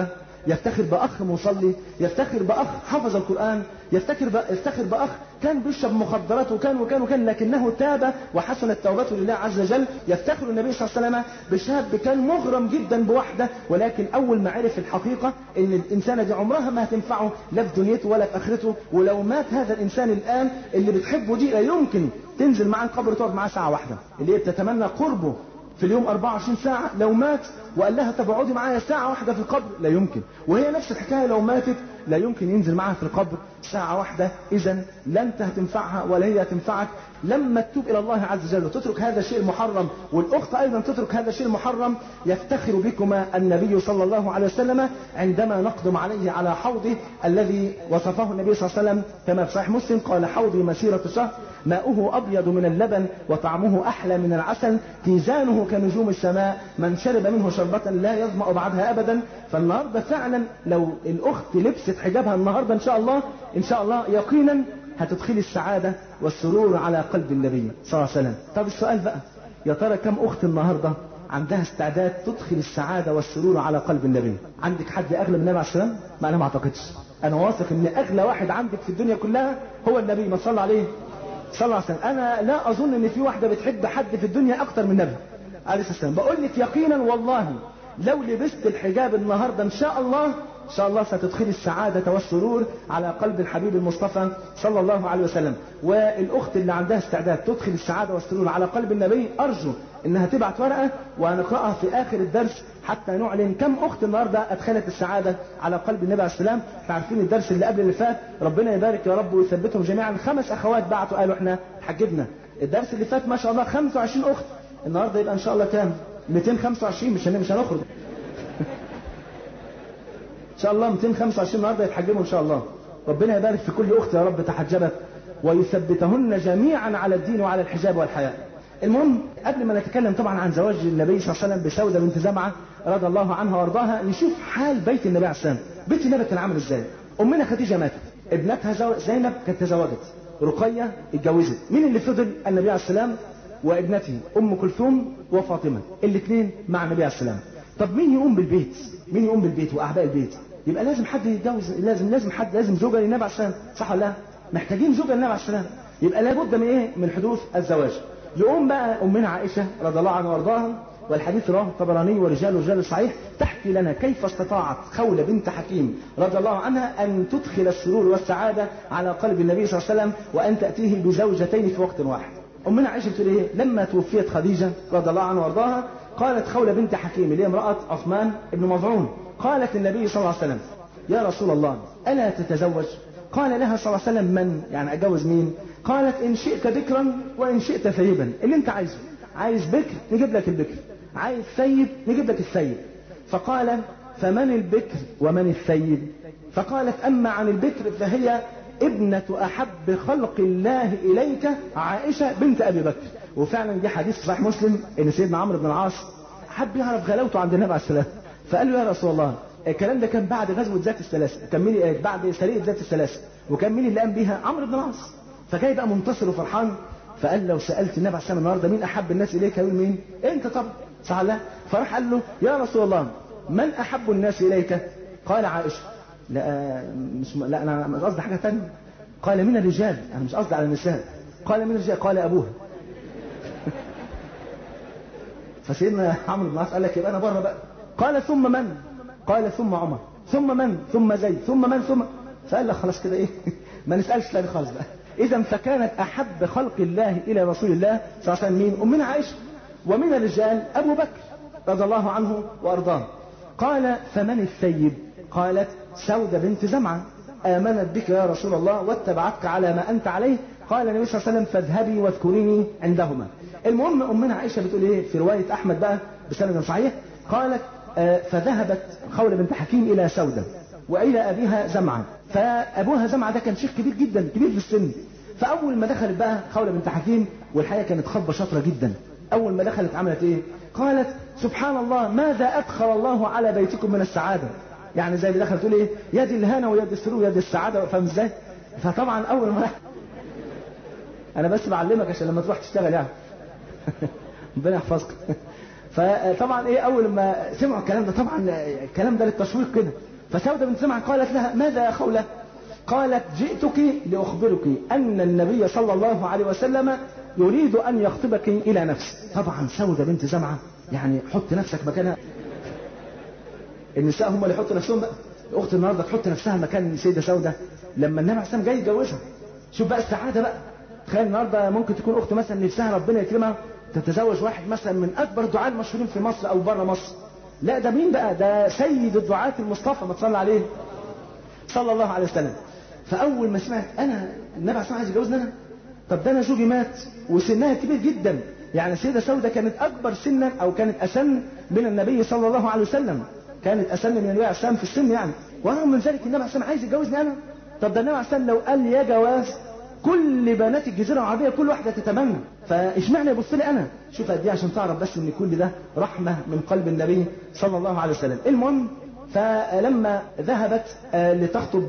يفتخر باخ مصلي يفتخر باخ حفظ القران يفتخر ب... يفتخر باخ كان بيشرب مخدرات وكان وكان وكان لكنه تاب وحسنت توبته لله عز وجل يفتخر النبي صلى الله عليه وسلم بشاب كان مغرم جدا بوحده ولكن اول ما عرف الحقيقه ان الانسانه دي عمرها ما هتنفعه لا في دنيته ولا في اخرته ولو مات هذا الانسان الان اللي بتحبه دي لا يمكن تنزل معاه القبر تقعد معاه ساعه واحده اللي هي بتتمنى قربه في اليوم 24 ساعة لو مات وقال لها طب اقعدي معايا ساعة واحدة في القبر لا يمكن وهي نفس الحكاية لو ماتت لا يمكن ينزل معاها في القبر ساعة واحدة إذا لا أنت هتنفعها ولا هي هتنفعك لما تتوب إلى الله عز وجل وتترك هذا الشيء المحرم والأخت أيضا تترك هذا الشيء المحرم يفتخر بكما النبي صلى الله عليه وسلم عندما نقدم عليه على حوضه الذي وصفه النبي صلى الله عليه وسلم كما في صحيح مسلم قال حوضي مسيرة شهر ماؤه أبيض من اللبن وطعمه أحلى من العسل تيزانه كنجوم السماء من شرب منه شربة لا يظمأ بعدها أبدا فالنهاردة فعلا لو الأخت لبست حجابها النهاردة إن شاء الله إن شاء الله يقينا هتدخلي السعادة والسرور على قلب النبي صلى الله عليه وسلم طب السؤال بقى يا ترى كم أخت النهاردة عندها استعداد تدخل السعادة والسرور على قلب النبي عندك حد أغلى من النبي عليه السلام ما أنا ما أعتقدش أنا واثق إن أغلى واحد عندك في الدنيا كلها هو النبي ما صلى عليه صلى الله عليه وسلم انا لا اظن ان في واحده بتحب حد في الدنيا اكتر من النبي عليه الصلاه والسلام بقول لك يقينا والله لو لبست الحجاب النهارده ان شاء الله ان شاء الله ستدخلي السعاده والسرور على قلب الحبيب المصطفى صلى الله عليه وسلم والاخت اللي عندها استعداد تدخل السعاده والسرور على قلب النبي ارجو انها تبعت ورقه وهنقراها في اخر الدرس حتى نعلن كم اخت النهارده ادخلت السعاده على قلب النبي عليه السلام احنا عارفين الدرس اللي قبل اللي فات ربنا يبارك يا رب ويثبتهم جميعا خمس اخوات بعتوا قالوا احنا حجبنا الدرس اللي فات ما شاء الله 25 اخت النهارده يبقى ان شاء الله كام 225 مش مش هنخرج ان شاء الله 225 النهارده يتحجبوا ان شاء الله ربنا يبارك في كل اخت يا رب تحجبت ويثبتهن جميعا على الدين وعلى الحجاب والحياء المهم قبل ما نتكلم طبعا عن زواج النبي صلى الله عليه وسلم بسودة بنت زمعة رضي الله عنها وارضاها نشوف حال بيت النبي عليه السلام بيت النبي كان عامل ازاي امنا خديجة ماتت ابنتها زينب كانت تزوجت رقية اتجوزت مين اللي فضل النبي عليه السلام وابنته ام كلثوم وفاطمة الاثنين مع النبي عليه السلام طب مين يقوم بالبيت مين يقوم بالبيت واعباء البيت يبقى لازم حد يتجوز لازم لازم حد لازم زوجة للنبي عليه السلام صح ولا لا محتاجين زوجة للنبي عليه السلام يبقى لابد من ايه من حدوث الزواج يقوم بقى أمنا عائشة رضي الله عنها وارضاها والحديث رواه الطبراني ورجال رجال الصحيح تحكي لنا كيف استطاعت خولة بنت حكيم رضي الله عنها أن تدخل السرور والسعادة على قلب النبي صلى الله عليه وسلم وأن تأتيه بزوجتين في وقت واحد أمنا عائشة بتقول إيه لما توفيت خديجة رضي الله عنها وارضاها قالت خولة بنت حكيم اللي هي امرأة عثمان بن مظعون قالت للنبي صلى الله عليه وسلم يا رسول الله ألا تتزوج قال لها صلى الله عليه وسلم من يعني أتجوز مين قالت إن شئت بكرا وإن شئت ثيبا اللي أنت عايزه عايز بكر نجيب لك البكر عايز ثيب نجيب لك الثيب فقال فمن البكر ومن الثيب فقالت أما عن البكر فهي ابنة أحب خلق الله إليك عائشة بنت أبي بكر وفعلا دي حديث صحيح مسلم إن سيدنا عمرو بن العاص حب يعرف غلاوته عند النبي عليه السلام فقال له يا رسول الله الكلام ده كان بعد غزوة ذات السلاسل كان مين بعد سرية ذات السلاسل وكان مين اللي قام بيها عمرو بن العاص فجاي بقى منتصر وفرحان فقال لو سألت النبي عليه السلام النهارده مين أحب الناس إليك هيقول مين أنت طبعا صح لا فراح قال له يا رسول الله من أحب الناس إليك قال عائشة لا مش لا أنا مش قصدي حاجة ثانيه قال من الرجال أنا مش قصدي على النساء قال من الرجال قال أبوها فسيدنا عمرو بن العاص قال لك يبقى أنا بره بقى قال ثم من قال ثم عمر ثم من ثم زيد ثم من ثم فقال لك خلاص كده ايه ما نسالش تاني خالص بقى اذا فكانت احب خلق الله الى رسول الله صلى الله عليه وسلم مين امنا عائشه ومن الرجال ابو بكر رضي الله عنه وارضاه قال فمن الثيب قالت سودة بنت زمعة آمنت بك يا رسول الله واتبعتك على ما أنت عليه قال النبي صلى الله عليه وسلم فاذهبي واذكريني عندهما المهم أمنا عائشة بتقول إيه في رواية أحمد بقى بسند صحيح قالت آه فذهبت خولة بنت حكيم إلى سودة وإلى أبيها زمعة فأبوها زمعة ده كان شيخ كبير جدا كبير في السن فأول ما دخلت بقى خولة بنت حكيم والحقيقة كانت خطبة شاطرة جدا أول ما دخلت عملت إيه قالت سبحان الله ماذا أدخل الله على بيتكم من السعادة يعني زي اللي دخلت تقول ايه يد الهنا ويد السرور ويد السعاده فاهم ازاي فطبعا اول ما انا بس بعلمك عشان لما تروح تشتغل يعني ربنا يحفظك فطبعا ايه اول ما سمعوا الكلام ده طبعا الكلام ده للتشويق كده فسودة بنت زمعة قالت لها ماذا يا خولة قالت جئتك لأخبرك أن النبي صلى الله عليه وسلم يريد أن يخطبك إلى نفسه طبعا سودة بنت زمعة يعني حط نفسك مكانها النساء هم اللي يحطوا نفسهم بقى الاخت النهارده تحط نفسها مكان السيده سوده لما النبي عليه السلام جاي يتجوزها شوف بقى السعاده بقى تخيل النهارده ممكن تكون اخت مثلا نفسها ربنا يكرمها تتزوج واحد مثلا من اكبر الدعاة المشهورين في مصر او بره مصر لا ده مين بقى ده سيد الدعاة المصطفى ما تصلى عليه صلى الله عليه وسلم فاول ما سمعت انا النبي عليه السلام عايز يتجوزني انا طب ده انا زوجي مات وسنها كبير جدا يعني السيده سوده كانت اكبر سنا او كانت اسن من النبي صلى الله عليه وسلم كانت اسن من النبي عليه السلام في السن يعني ورغم من ذلك النبي عليه السلام عايز يتجوزني انا طب ده النبي عليه السلام لو قال يا جواز كل بنات الجزيره العربيه كل واحده تتمنى فاشمعنى يبص لي انا شوف قد ايه عشان تعرف بس ان كل ده رحمه من قلب النبي صلى الله عليه وسلم المهم فلما ذهبت لتخطب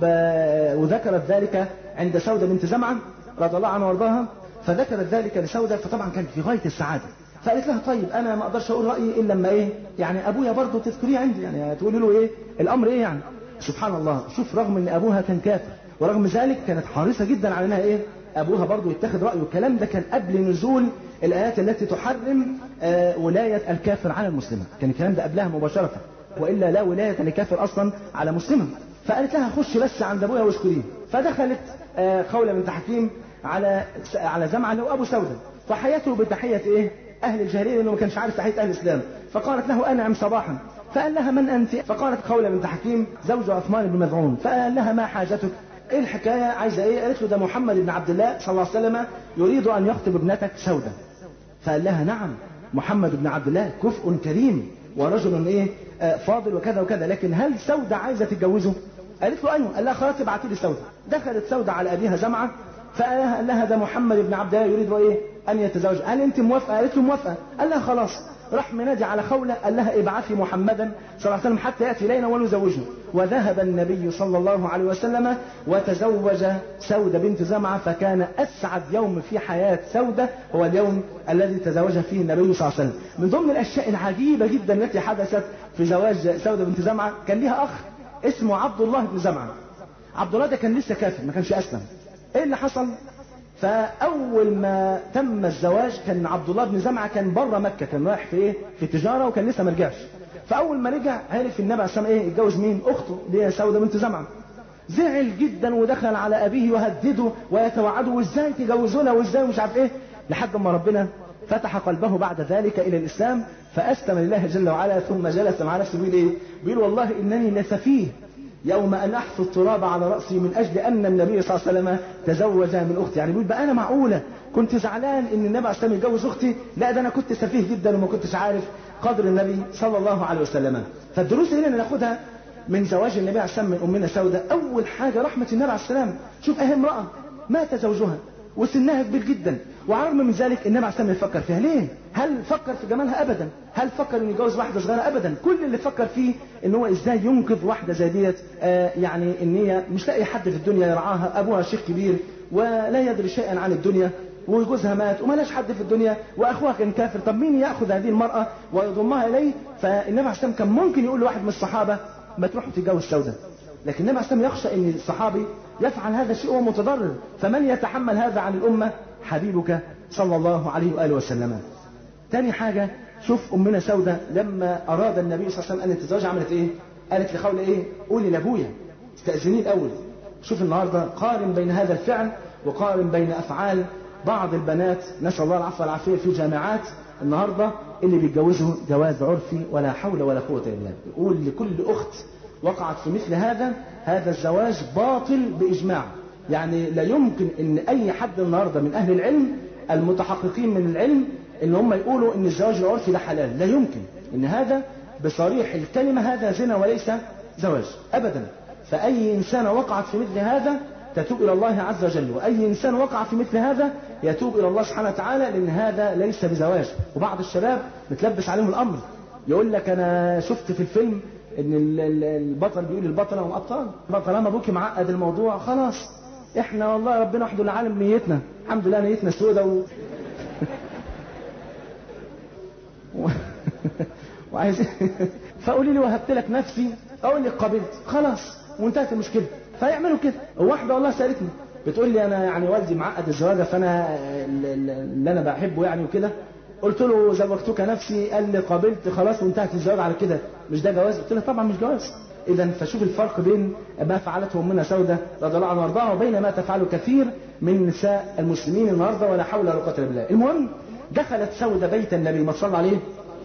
وذكرت ذلك عند سودة بنت زمعة رضي الله عنها وارضاها فذكرت ذلك لسودة فطبعا كانت في غاية السعادة فقالت لها طيب انا ما اقدرش اقول رايي الا لما ايه يعني ابويا برضه تذكريه عندي يعني تقولي له ايه الامر ايه يعني سبحان الله شوف رغم ان ابوها كان كافر ورغم ذلك كانت حريصه جدا على انها ايه ابوها برضه يتخذ رايه الكلام ده كان قبل نزول الايات التي تحرم آه ولايه الكافر على المسلمه كان الكلام ده قبلها مباشره والا لا ولايه لكافر اصلا على مسلمه فقالت لها خش بس عند ابويا واشكريه فدخلت آه خوله بنت حكيم على على زمعه اللي هو ابو سوده فحياته بتحيه ايه اهل الجاهليه لانه ما كانش عارف تحيه اهل الاسلام فقالت له انعم صباحا فقال لها من انت فقالت خوله بنت حكيم زوج عثمان بن مذعون فقال لها ما حاجتك ايه الحكايه عايزه ايه قالت له ده محمد بن عبد الله صلى الله عليه وسلم يريد ان يخطب ابنتك سوده فقال لها نعم محمد بن عبد الله كفء كريم ورجل ايه آه فاضل وكذا وكذا لكن هل سوده عايزه تتجوزه قالت له ايوه قال لها خلاص ابعتي لي سوده دخلت سوده على ابيها زمعه فقال لها ده محمد بن عبد الله يريد ايه ان يتزوج هل انت موافقه قالت له موافقه قال لها خلاص راح منادي على خولة قال لها ابعثي محمدا صلى الله عليه وسلم حتى يأتي إلينا ونزوجه وذهب النبي صلى الله عليه وسلم وتزوج سودة بنت زمعة فكان أسعد يوم في حياة سودة هو اليوم الذي تزوج فيه النبي صلى الله عليه وسلم من ضمن الأشياء العجيبة جدا التي حدثت في زواج سودة بنت زمعة كان لها أخ اسمه عبد الله بن زمعة عبد الله ده كان لسه كافر ما كانش أسلم ايه اللي حصل فاول ما تم الزواج كان عبد الله بن زمعه كان بره مكه كان رايح في ايه في تجاره وكان لسه ما رجعش فاول ما رجع عرف النبي عليه الصلاه ايه يتجوز مين اخته اللي هي سوده بنت زمعه زعل جدا ودخل على ابيه وهدده ويتوعده وازاي تجوزونا وازاي مش عارف ايه لحد ما ربنا فتح قلبه بعد ذلك الى الاسلام فاسلم لله جل وعلا ثم جلس مع نفسه بيقول ايه؟ بيقول والله انني لسفيه يوم أن أحث التراب على رأسي من أجل أن النبي صلى الله عليه وسلم تزوج من أختي يعني بيقول بقى أنا معقولة كنت زعلان إن النبي عليه الصلاة والسلام يتجوز أختي لا ده أنا كنت سفيه جدا وما كنتش عارف قدر النبي صلى الله عليه وسلم فالدروس هنا اللي ناخدها من زواج النبي عليه السلام من أمنا سودة أول حاجة رحمة النبي عليه السلام شوف أهي امرأة مات زوجها وسنها كبير جدا وعلى الرغم من ذلك النبي عليه السلام يفكر فيها ليه؟ هل فكر في جمالها ابدا؟ هل فكر انه يتجوز واحده صغيره ابدا؟ كل اللي فكر فيه ان هو ازاي ينقذ واحده زي ديت آه يعني ان هي مش لاقي حد في الدنيا يرعاها ابوها شيخ كبير ولا يدري شيئا عن الدنيا وجوزها مات وملاش حد في الدنيا واخوها كان كافر طب مين ياخذ هذه المراه ويضمها اليه؟ فالنبي عليه السلام كان ممكن يقول لواحد من الصحابه ما تروحوا تتجوز سوده لكن النبي عليه السلام يخشى ان الصحابي يفعل هذا الشيء وهو متضرر فمن يتحمل هذا عن الامه حبيبك صلى الله عليه واله وسلم. تاني حاجه شوف امنا سوده لما اراد النبي صلى الله عليه وسلم ان يتزوج عملت ايه؟ قالت لخوله ايه؟ قولي لابويا استاذنيه الاول. شوف النهارده قارن بين هذا الفعل وقارن بين افعال بعض البنات نسال الله العفو والعافيه في جامعات النهارده اللي بيتجوزوا جواز عرفي ولا حول ولا قوه الا بالله. يقول لكل اخت وقعت في مثل هذا هذا الزواج باطل باجماع. يعني لا يمكن ان اي حد النهارده من اهل العلم المتحققين من العلم ان هم يقولوا ان الزواج العرفي ده حلال لا يمكن ان هذا بصريح الكلمه هذا زنا وليس زواج ابدا فاي انسان وقعت في مثل هذا تتوب الى الله عز وجل واي انسان وقع في مثل هذا يتوب الى الله سبحانه وتعالى لان هذا ليس بزواج وبعض الشباب متلبس عليهم الامر يقول لك انا شفت في الفيلم ان البطل بيقول للبطله ومقطعه طالما ابوكي معقد الموضوع خلاص احنا والله ربنا وحده العالم نيتنا الحمد لله نيتنا سودة و... و... وعايز فقولي لي وهبت لك نفسي اقول لك قبلت خلاص وانتهت المشكله فيعملوا كده واحده والله سالتني بتقول لي انا يعني والدي معقد الزواج فانا اللي انا بحبه يعني وكده قلت له زوجتك نفسي قال لي قابلت خلاص وانتهت الزواج على كده مش ده جواز قلت له طبعا مش جواز اذا فشوف الفرق بين ما فعلته امنا سوده رضي الله عنها وارضاها وبين ما تفعله كثير من نساء المسلمين النهارده ولا حول ولا قوه الا بالله المهم دخلت سوده بيت النبي ما صلى عليه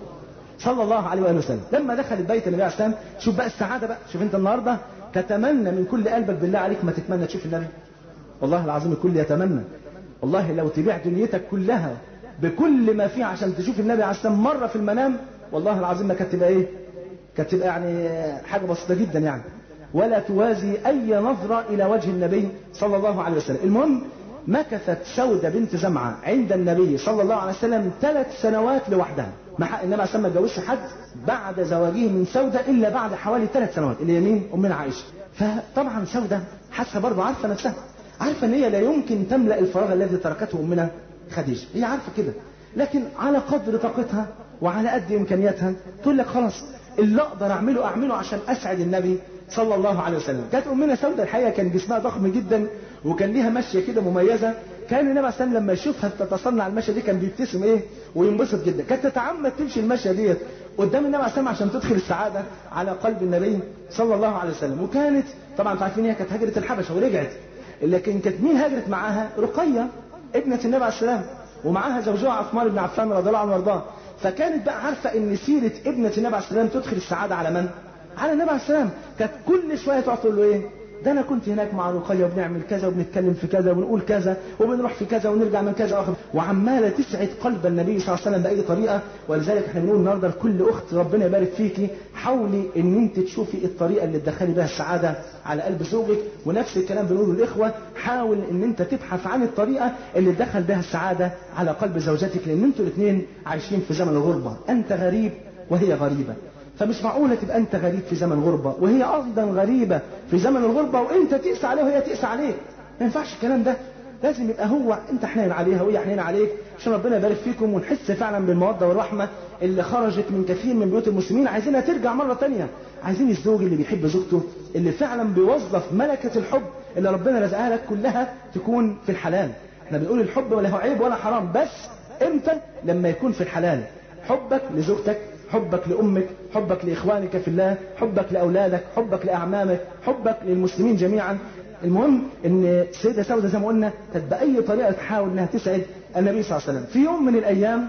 صلى الله عليه واله وسلم لما دخلت بيت النبي عليه السلام شوف بقى السعاده بقى شوف انت النهارده تتمنى من كل قلبك بالله عليك ما تتمنى تشوف النبي والله العظيم الكل يتمنى والله لو تبيع دنيتك كلها بكل ما فيه عشان تشوف النبي عليه السلام مره في المنام والله العظيم ما كانت تبقى ايه كانت تبقى يعني حاجه بسيطه جدا يعني ولا توازي اي نظره الى وجه النبي صلى الله عليه وسلم المهم مكثت سودة بنت زمعة عند النبي صلى الله عليه وسلم ثلاث سنوات لوحدها ما انما عليه ما اتجوزش حد بعد زواجه من سودة الا بعد حوالي ثلاث سنوات اللي هي مين امنا عائشه فطبعا سودة حاسه برضه عارفه نفسها عارفه ان هي لا يمكن تملا الفراغ الذي تركته امنا خديجه هي عارفه كده لكن على قدر طاقتها وعلى قد امكانياتها تقول لك خلاص اللي اقدر اعمله اعمله عشان اسعد النبي صلى الله عليه وسلم كانت امنا سودة الحقيقه كان جسمها ضخم جدا وكان ليها مشيه كده مميزه كان النبي عليه السلام لما يشوفها تتصنع المشيه دي كان بيبتسم ايه وينبسط جدا كانت تتعمد تمشي المشيه ديت قدام النبي عليه السلام عشان تدخل السعاده على قلب النبي صلى الله عليه وسلم وكانت طبعا انتوا عارفين هي كانت هجرت الحبشه ورجعت لكن كانت مين هاجرت معاها رقيه ابنه النبي عليه السلام ومعاها زوجها عثمان بن عفان رضي الله عنه وارضاه فكانت بقى عارفه ان سيره ابنه النبي عليه السلام تدخل السعاده على من؟ على النبي عليه السلام كانت كل شويه تقعد تقول له ايه؟ ده انا كنت هناك مع رقيه وبنعمل كذا وبنتكلم في كذا ونقول كذا وبنروح في كذا ونرجع من كذا واخر وعماله تسعد قلب النبي صلى الله عليه وسلم باي طريقه ولذلك احنا بنقول النهارده لكل اخت ربنا يبارك فيكي حاولي ان انت تشوفي الطريقه اللي تدخلي بها السعاده على قلب زوجك ونفس الكلام بنقوله للاخوه حاول ان انت تبحث عن الطريقه اللي تدخل بها السعاده على قلب زوجتك لان انتوا الاثنين عايشين في زمن الغربه انت غريب وهي غريبه فمش معقولة تبقى أنت غريب في زمن غربة وهي أيضا غريبة في زمن الغربة وأنت تقسى عليها وهي تقسى عليك ما ينفعش الكلام ده لازم يبقى هو أنت حنين عليها وهي حنين عليك عشان ربنا يبارك فيكم ونحس فعلا بالمودة والرحمة اللي خرجت من كثير من بيوت المسلمين عايزينها ترجع مرة تانية عايزين الزوج اللي بيحب زوجته اللي فعلا بيوظف ملكة الحب اللي ربنا رزقها لك كلها تكون في الحلال احنا بنقول الحب ولا هو عيب ولا حرام بس امتى لما يكون في الحلال حبك لزوجتك حبك لأمك حبك لإخوانك في الله حبك لأولادك حبك لأعمامك حبك للمسلمين جميعا المهم ان السيدة سودة زي ما قلنا كانت بأي طريقة تحاول انها تسعد النبي صلى الله عليه وسلم في يوم من الأيام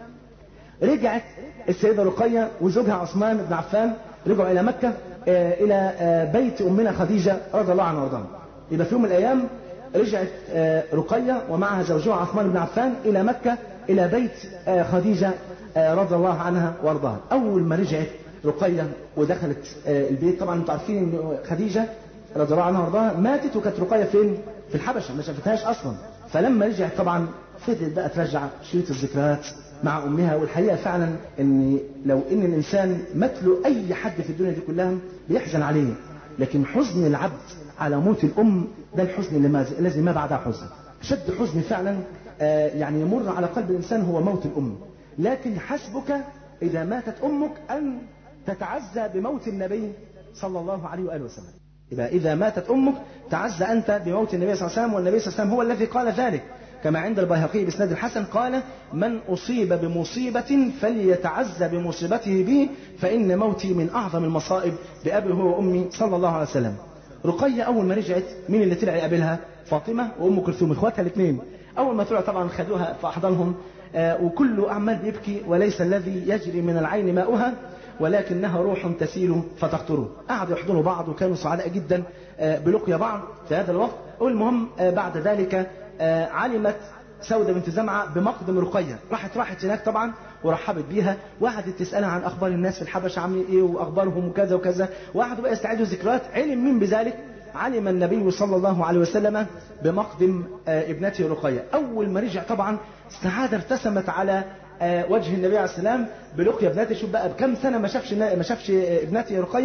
رجعت السيدة رقية وزوجها عثمان بن عفان رجعوا إلى مكة آه إلى آه بيت أمنا خديجة رضي الله عنها وارضاها يبقى في يوم من الأيام رجعت آه رقية ومعها زوجها عثمان بن عفان إلى مكة إلى بيت خديجة رضي الله عنها وارضاها اول ما رجعت رقيه ودخلت البيت طبعا انتوا عارفين ان خديجه رضي الله عنها وارضاها ماتت وكانت رقيه فين في الحبشه ما شافتهاش اصلا فلما رجعت طبعا فضلت بقى ترجع شريط الذكريات مع امها والحقيقه فعلا ان لو ان الانسان مثله اي حد في الدنيا دي كلها بيحزن عليه لكن حزن العبد على موت الام ده الحزن اللي ما الذي ما بعدها حزن شد حزن فعلا يعني يمر على قلب الانسان هو موت الام لكن حسبك إذا ماتت أمك أن تتعزى بموت النبي صلى الله عليه وآله وسلم إذا إذا ماتت أمك تعزى أنت بموت النبي صلى الله عليه وسلم والنبي صلى الله عليه وسلم هو الذي قال ذلك كما عند البيهقي بإسناد الحسن قال من أصيب بمصيبة فليتعزى بمصيبته بي فإن موتي من أعظم المصائب بأبي هو وأمي صلى الله عليه وسلم رقية أول ما رجعت مين اللي طلع يقابلها فاطمة وأم كلثوم إخواتها الاثنين أول ما طلعوا طبعا خدوها في أحضانهم آه وكل أعمال يبكي وليس الذي يجري من العين ماؤها ولكنها روح تسيل فتقطره قعدوا يحضنوا بعض وكانوا سعداء جدا آه بلقيا بعض في هذا الوقت والمهم آه بعد ذلك علمت سودة بنت زمعة بمقدم رقية راحت راحت هناك طبعا ورحبت بيها وقعدت تسألها عن أخبار الناس في الحبشة عاملين إيه وأخبارهم وكذا وكذا وقعدوا بقى يستعيدوا ذكريات علم مين بذلك علم النبي صلى الله عليه وسلم بمقدم ابنته رقية أول ما رجع طبعا السعادة ارتسمت على وجه النبي عليه السلام بلقيا ابنته شوف بقى بكم سنة ما شافش ما شافش ابنته رقية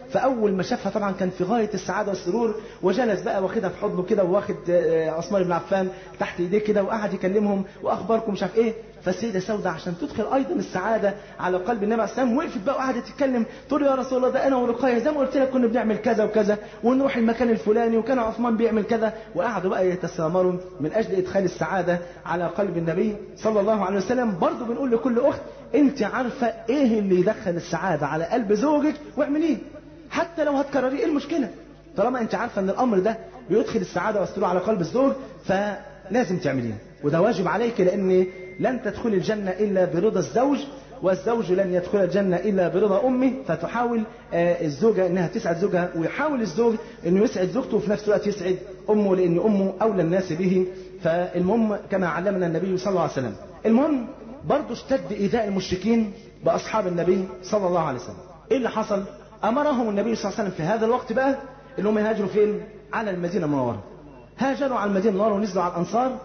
فاول ما شافها طبعا كان في غايه السعاده والسرور وجلس بقى واخدها في حضنه كده واخد آه، عثمان بن عفان تحت ايديه كده وقعد يكلمهم واخباركم مش عارف ايه فالسيده سوده عشان تدخل ايضا السعاده على قلب النبي عليه السلام وقفت بقى وقعدت تتكلم تقول له يا رسول الله ده انا ورقيه زي ما قلت لك كنا بنعمل كذا وكذا ونروح المكان الفلاني وكان عثمان بيعمل كذا وقعدوا بقى يتسامروا من اجل ادخال السعاده على قلب النبي صلى الله عليه وسلم برضه بنقول لكل اخت انت عارفه ايه اللي يدخل السعاده على قلب زوجك واعمليه حتى لو هتكرريه ايه المشكله طالما انت عارفه ان الامر ده بيدخل السعاده والسرور على قلب الزوج فلازم تعمليه وده واجب عليك لان لن تدخل الجنه الا برضا الزوج والزوج لن يدخل الجنة إلا برضا أمه فتحاول آه، الزوجة أنها تسعد زوجها ويحاول الزوج أنه يسعد زوجته وفي نفس الوقت يسعد أمه لأن أمه أولى الناس به فالمهم كما علمنا النبي صلى الله عليه وسلم المهم برضه اشتد إيذاء المشركين بأصحاب النبي صلى الله عليه وسلم إيه اللي حصل أمرهم النبي صلى الله عليه وسلم في هذا الوقت بقى أنهم يهاجروا فين على المدينة المنورة هاجروا على المدينة المنورة ونزلوا على الأنصار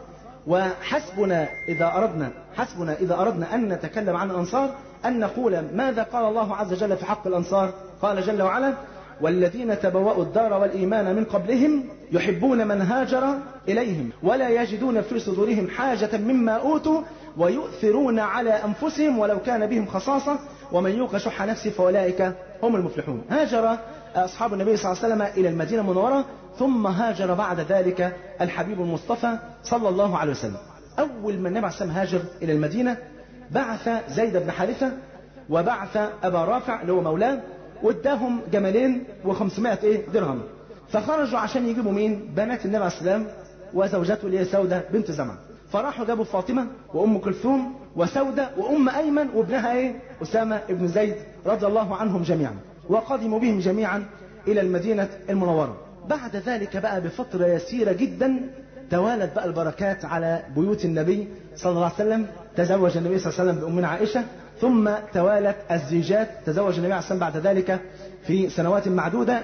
وحسبنا إذا أردنا حسبنا إذا أردنا أن نتكلم عن الأنصار أن نقول ماذا قال الله عز وجل في حق الأنصار قال جل وعلا والذين تبوأوا الدار والإيمان من قبلهم يحبون من هاجر إليهم ولا يجدون في صدورهم حاجة مما أوتوا ويؤثرون على أنفسهم ولو كان بهم خصاصة ومن يوق شح نفسه فأولئك هم المفلحون هاجر أصحاب النبي صلى الله عليه وسلم إلى المدينة المنورة ثم هاجر بعد ذلك الحبيب المصطفى صلى الله عليه وسلم أول ما النبي عليه الصلاة والسلام هاجر إلى المدينة بعث زيد بن حارثة وبعث أبا رافع اللي هو مولاه واداهم جملين و500 ايه درهم فخرجوا عشان يجيبوا مين بنات النبي عليه السلام وزوجته اللي هي سودة بنت زمعة فراحوا جابوا فاطمة وأم كلثوم وسودة وأم أيمن وابنها ايه أسامة ابن زيد رضي الله عنهم جميعا وقدموا بهم جميعا إلى المدينة المنورة بعد ذلك بقى بفترة يسيرة جدا توالت بقى البركات على بيوت النبي صلى الله عليه وسلم تزوج النبي صلى الله عليه وسلم بأمنا عائشة ثم توالت الزيجات تزوج النبي عليه الصلاة والسلام بعد ذلك في سنوات معدودة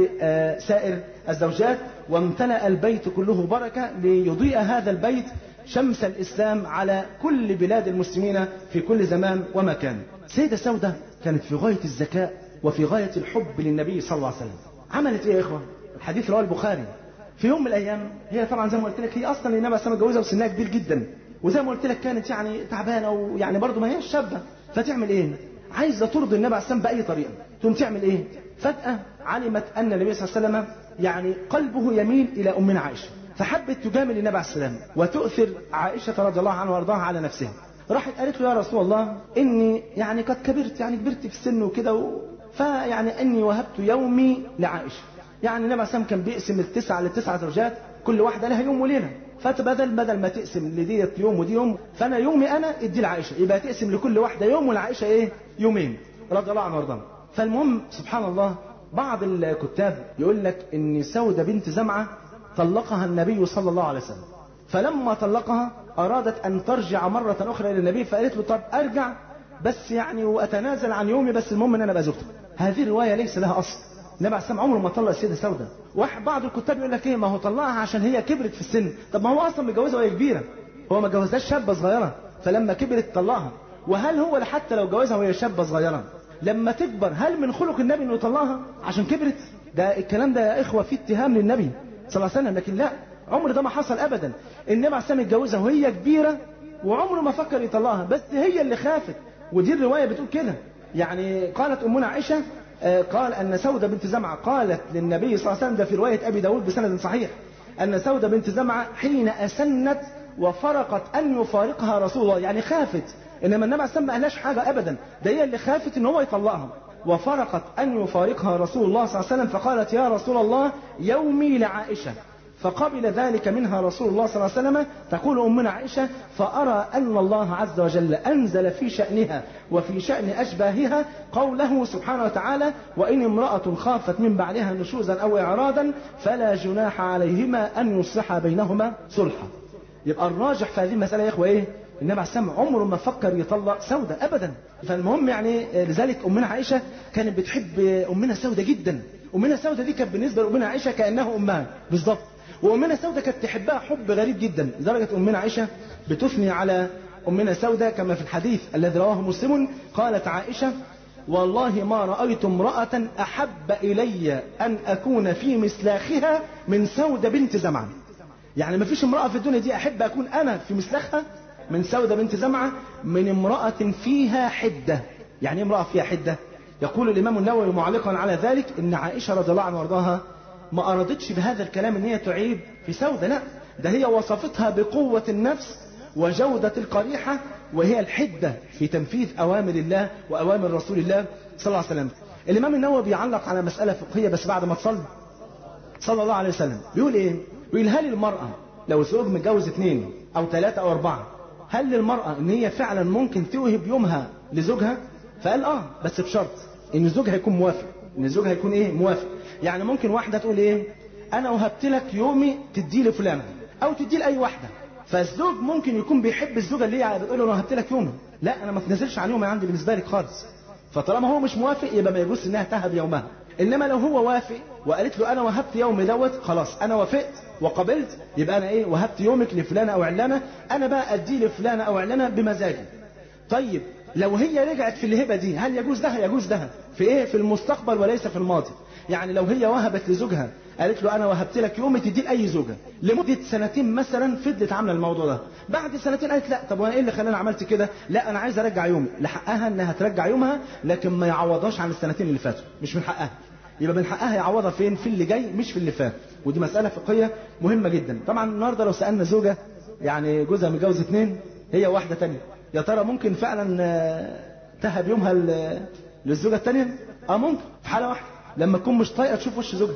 بسائر الزوجات وامتلأ البيت كله بركة ليضيء هذا البيت شمس الإسلام على كل بلاد المسلمين في كل زمان ومكان سيدة سودة كانت في غاية الذكاء وفي غاية الحب للنبي صلى الله عليه وسلم عملت ايه يا اخوة الحديث رواه البخاري في يوم من الايام هي طبعا زي ما قلت لك هي اصلا النبي صلى الله عليه وسلم اتجوزها وسنها كبير جدا وزي ما قلت لك كانت يعني تعبانه ويعني برضه ما هيش شابه فتعمل ايه عايزه ترضي النبي عليه السلام باي طريقه تقوم تعمل ايه فجاه علمت ان النبي صلى الله عليه وسلم يعني قلبه يميل الى امنا عائشه فحبت تجامل النبي عليه السلام وتؤثر عائشه رضي الله عنها وارضاها على نفسها راحت قالت له يا رسول الله اني يعني قد كبرت يعني كبرت في السن وكده و... فيعني اني وهبت يومي لعائشه يعني النبي عليه السلام كان بيقسم التسعه لتسعه زوجات كل واحده لها يوم وليله فتبدل بدل ما تقسم لديت يوم ودي يوم فانا يومي انا ادي لعائشه يبقى تقسم لكل واحده يوم ولعائشه ايه يومين رضي الله عنها وارضاها فالمهم سبحان الله بعض الكتاب يقول لك ان سوده بنت زمعه طلقها النبي صلى الله عليه وسلم فلما طلقها ارادت ان ترجع مره اخرى الى النبي فقالت له طب ارجع بس يعني واتنازل عن يومي بس المهم ان انا ابقى زوجته هذه الروايه ليس لها اصل النبي عليه السلام عمره ما طلق السيده سوده واحد بعض الكتاب يقول لك ايه ما هو طلقها عشان هي كبرت في السن طب ما هو اصلا متجوزها وهي كبيره هو ما جوزهاش شابه صغيره فلما كبرت طلقها وهل هو حتى لو جوزها وهي شابه صغيره لما تكبر هل من خلق النبي انه يطلقها عشان كبرت ده الكلام ده يا اخوه فيه اتهام للنبي صلى الله عليه وسلم لكن لا عمر ده ما حصل ابدا النبي عليه السلام اتجوزها وهي كبيره وعمره ما فكر يطلقها بس هي اللي خافت ودي الروايه بتقول كده يعني قالت امنا عائشه قال أن سودة بنت زمعة قالت للنبي صلى الله عليه وسلم ده في رواية أبي داود بسند صحيح أن سودة بنت زمعة حين أسنت وفرقت أن يفارقها رسول الله يعني خافت إنما النبي عليه السلام ما قالهاش حاجة أبدا ده هي اللي خافت إن هو يطلقها وفرقت أن يفارقها رسول الله صلى الله عليه وسلم فقالت يا رسول الله يومي لعائشة فقبل ذلك منها رسول الله صلى الله عليه وسلم تقول أمنا عائشة فأرى أن الله عز وجل أنزل في شأنها وفي شأن أشباهها قوله سبحانه وتعالى وإن امرأة خافت من بعدها نشوزا أو إعراضا فلا جناح عليهما أن يصلح بينهما صلحا يبقى الراجح في هذه المسألة يا إخوة إيه النبي عليه السلام عمره ما فكر يطلق سودة أبدا فالمهم يعني لذلك أمنا عائشة كانت بتحب أمنا سودة جدا أمنا سودة دي كانت بالنسبة لأمنا عائشة كأنها أمها بالظبط وأمنا سودة كانت تحبها حب غريب جدا لدرجة أمنا عائشة بتثني على أمنا سودة كما في الحديث الذي رواه مسلم قالت عائشة والله ما رأيت امرأة أحب إلي أن أكون في مسلاخها من سودة بنت زمعة يعني ما فيش امرأة في الدنيا دي أحب أكون أنا في مسلخها من سودة بنت زمعة من امرأة فيها حدة يعني إيه امرأة فيها حدة يقول الإمام النووي معلقا على ذلك إن عائشة رضي الله عنها وارضاها ما أرادتش بهذا الكلام إن هي تعيب في سودة لا ده هي وصفتها بقوة النفس وجودة القريحة وهي الحدة في تنفيذ أوامر الله وأوامر رسول الله صلى الله عليه وسلم الإمام النووي بيعلق على مسألة فقهية بس بعد ما تصلي صلى الله عليه وسلم بيقول إيه بيقول هل المرأة لو زوج متجوز اثنين أو ثلاثة أو أربعة هل للمرأة إن هي فعلا ممكن توهب يومها لزوجها فقال آه بس بشرط إن زوجها يكون موافق إن زوجها يكون إيه موافق يعني ممكن واحدة تقول إيه أنا وهبت لك يومي تدي لفلانة أو تدي لأي واحدة فالزوج ممكن يكون بيحب الزوجه اللي هي بتقول له انا وهبت لك يومي لا انا ما تنزلش عن يومي عندي بالنسبه لك خالص فطالما هو مش موافق يبقى ما يجوز انها تهب يومها انما لو هو وافق وقالت له انا وهبت يومي دوت خلاص انا وافقت وقبلت يبقى انا ايه وهبت يومك لفلانه او علانه انا بقى ادي لفلانه او علانه بمزاجي طيب لو هي رجعت في الهبه دي هل يجوز ده يجوز ده في ايه في المستقبل وليس في الماضي يعني لو هي وهبت لزوجها قالت له انا وهبت لك يومي تدي لاي زوجه لمده سنتين مثلا فضلت عامله الموضوع ده بعد سنتين قالت لا طب وانا ايه اللي خلاني عملت كده لا انا عايز ارجع يومي لحقها انها ترجع يومها لكن ما يعوضهاش عن السنتين اللي فاتوا مش من حقها يبقى من حقها يعوضها فين في اللي جاي مش في اللي فات ودي مساله فقهيه مهمه جدا طبعا النهارده لو سالنا زوجه يعني جوزها متجوز اثنين هي واحده تانية يا ترى ممكن فعلا تهب يومها للزوجه الثانيه اه ممكن في حاله واحده لما تكون مش طايقه تشوف وش زوجها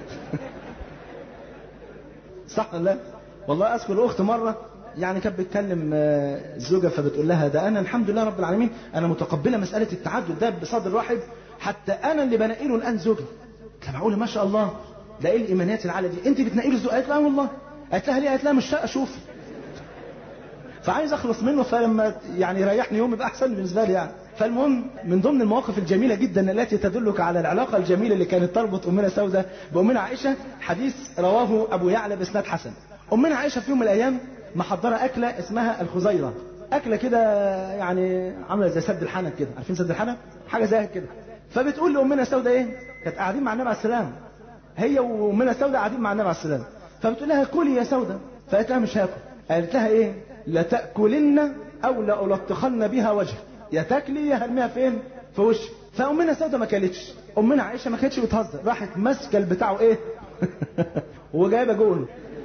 صح ولا لا والله اذكر اخت مره يعني كانت بتكلم الزوجه فبتقول لها ده انا الحمد لله رب العالمين انا متقبله مساله التعدد ده بصدر رحب حتى انا اللي بنقي له الان زوجي قلت معقوله ما شاء الله ده ايه الايمانيات العاليه دي انت بتنقي له الزوج قالت لها والله قالت لها ليه قالت لها مش شاء اشوف فعايز اخلص منه فلما يعني يريحني يوم يبقى احسن بالنسبه لي يعني فالمهم من ضمن المواقف الجميلة جدا التي تدلك على العلاقة الجميلة اللي كانت تربط أمنا سودة بأمنا عائشة حديث رواه أبو يعلى بإسناد حسن أمنا عائشة في يوم من الأيام محضرة أكلة اسمها الخزيرة أكلة كده يعني عاملة زي سد الحنك كده عارفين سد الحنك حاجة زي كده فبتقول لأمنا سودة إيه كانت قاعدين مع النبي عليه السلام هي وأمنا سودة قاعدين مع النبي عليه السلام فبتقول لها كلي يا سودة فقالت لها مش هاكل قالت لها إيه لتأكلن أو لألطخن بها وجهك يا تاكلي يا هرميها فين في وشي فامنا سوده ما كلتش امنا عائشه ما كانتش بتهزر راحت ماسكه بتاعه ايه وجايبه جول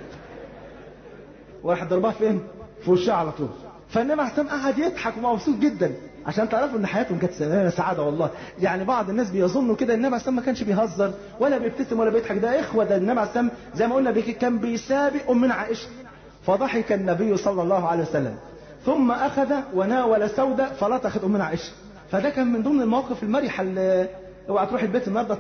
وراحت ضربها فين في وشها على طول فالنبي عليه السلام قعد يضحك ومبسوط جدا عشان تعرفوا ان حياتهم كانت سعاده والله يعني بعض الناس بيظنوا كده النبي عليه السلام ما كانش بيهزر ولا بيبتسم ولا بيضحك ده اخوه ده النبي عليه السلام زي ما قلنا بيك كان بيسابق امنا عائشه فضحك النبي صلى الله عليه وسلم ثم أخذ وناول سودة فلطخت أمنا عائشة فده كان من ضمن المواقف المرحة اللي اوعى تروح البيت النهارده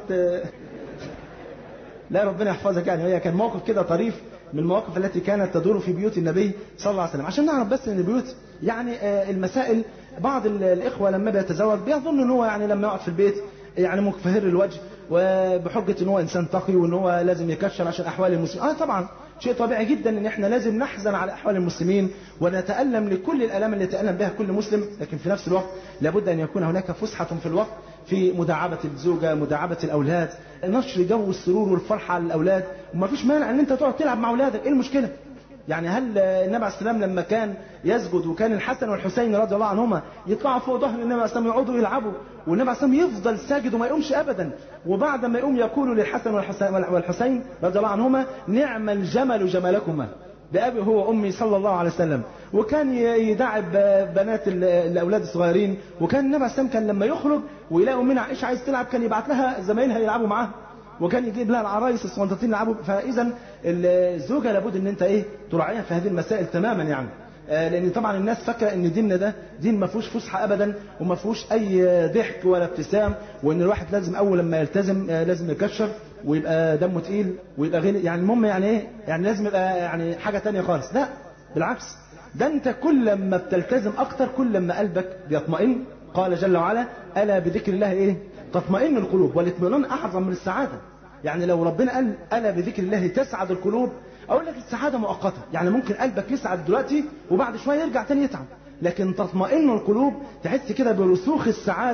لا ربنا يحفظك يعني هي كان موقف كده طريف من المواقف التي كانت تدور في بيوت النبي صلى الله عليه وسلم عشان نعرف بس ان البيوت يعني المسائل بعض الاخوه لما بيتزوج بيظن ان هو يعني لما يقعد في البيت يعني مكفهر الوجه وبحجه ان هو انسان تقي وان هو لازم يكشر عشان احوال المسلمين اه طبعا شيء طبيعي جدا ان احنا لازم نحزن على احوال المسلمين ونتالم لكل الالام اللي يتالم بها كل مسلم لكن في نفس الوقت لابد ان يكون هناك فسحه في الوقت في مداعبه الزوجه مداعبه الاولاد نشر جو السرور والفرحه على الاولاد وما فيش مانع ان انت تقعد تلعب مع اولادك ايه المشكله يعني هل النبي عليه السلام لما كان يسجد وكان الحسن والحسين رضي الله عنهما يطلعوا فوق ظهر النبي عليه السلام يقعدوا يلعبوا والنبي عليه السلام يفضل ساجد وما يقومش ابدا وبعد ما يقوم يقول للحسن والحسين رضي الله عنهما نعم الجمل جملكما بأبي هو وأمي صلى الله عليه وسلم وكان يدعب بنات الأولاد الصغيرين وكان النبي عليه السلام كان لما يخرج ويلاقي أمنا عائشة عايز تلعب كان يبعت لها زمايلها يلعبوا معاها وكان يجيب لها العرايس الصغنطتين يلعبوا فاذا الزوجه لابد ان انت ايه تراعيها في هذه المسائل تماما يعني آه لان طبعا الناس فاكره ان ديننا ده دين ما فيهوش فسحه ابدا وما فيهوش اي ضحك ولا ابتسام وان الواحد لازم اول لما يلتزم آه لازم يكشر ويبقى دمه تقيل ويبقى غير يعني المهم يعني ايه يعني لازم يبقى يعني حاجه تانية خالص لا بالعكس ده انت كل ما بتلتزم اكتر كل ما قلبك بيطمئن قال جل وعلا الا بذكر الله ايه تطمئن القلوب والاطمئنان اعظم من السعاده يعني لو ربنا قال الا بذكر الله تسعد القلوب اقول لك السعاده مؤقته يعني ممكن قلبك يسعد دلوقتي وبعد شويه يرجع تاني يتعب لكن تطمئن القلوب تحس كده برسوخ السعاده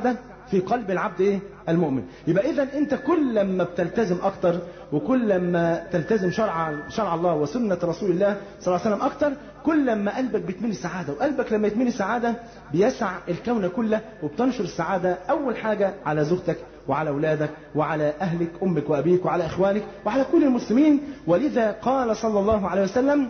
في قلب العبد ايه المؤمن يبقى اذا انت كل لما بتلتزم اكتر وكل لما تلتزم شرع شرع الله وسنه رسول الله صلى الله عليه وسلم اكتر كل لما قلبك بيتملي سعاده وقلبك لما يتملي سعاده بيسع الكون كله وبتنشر السعاده اول حاجه على زوجتك وعلى اولادك وعلى اهلك امك وابيك وعلى اخوانك وعلى كل المسلمين ولذا قال صلى الله عليه وسلم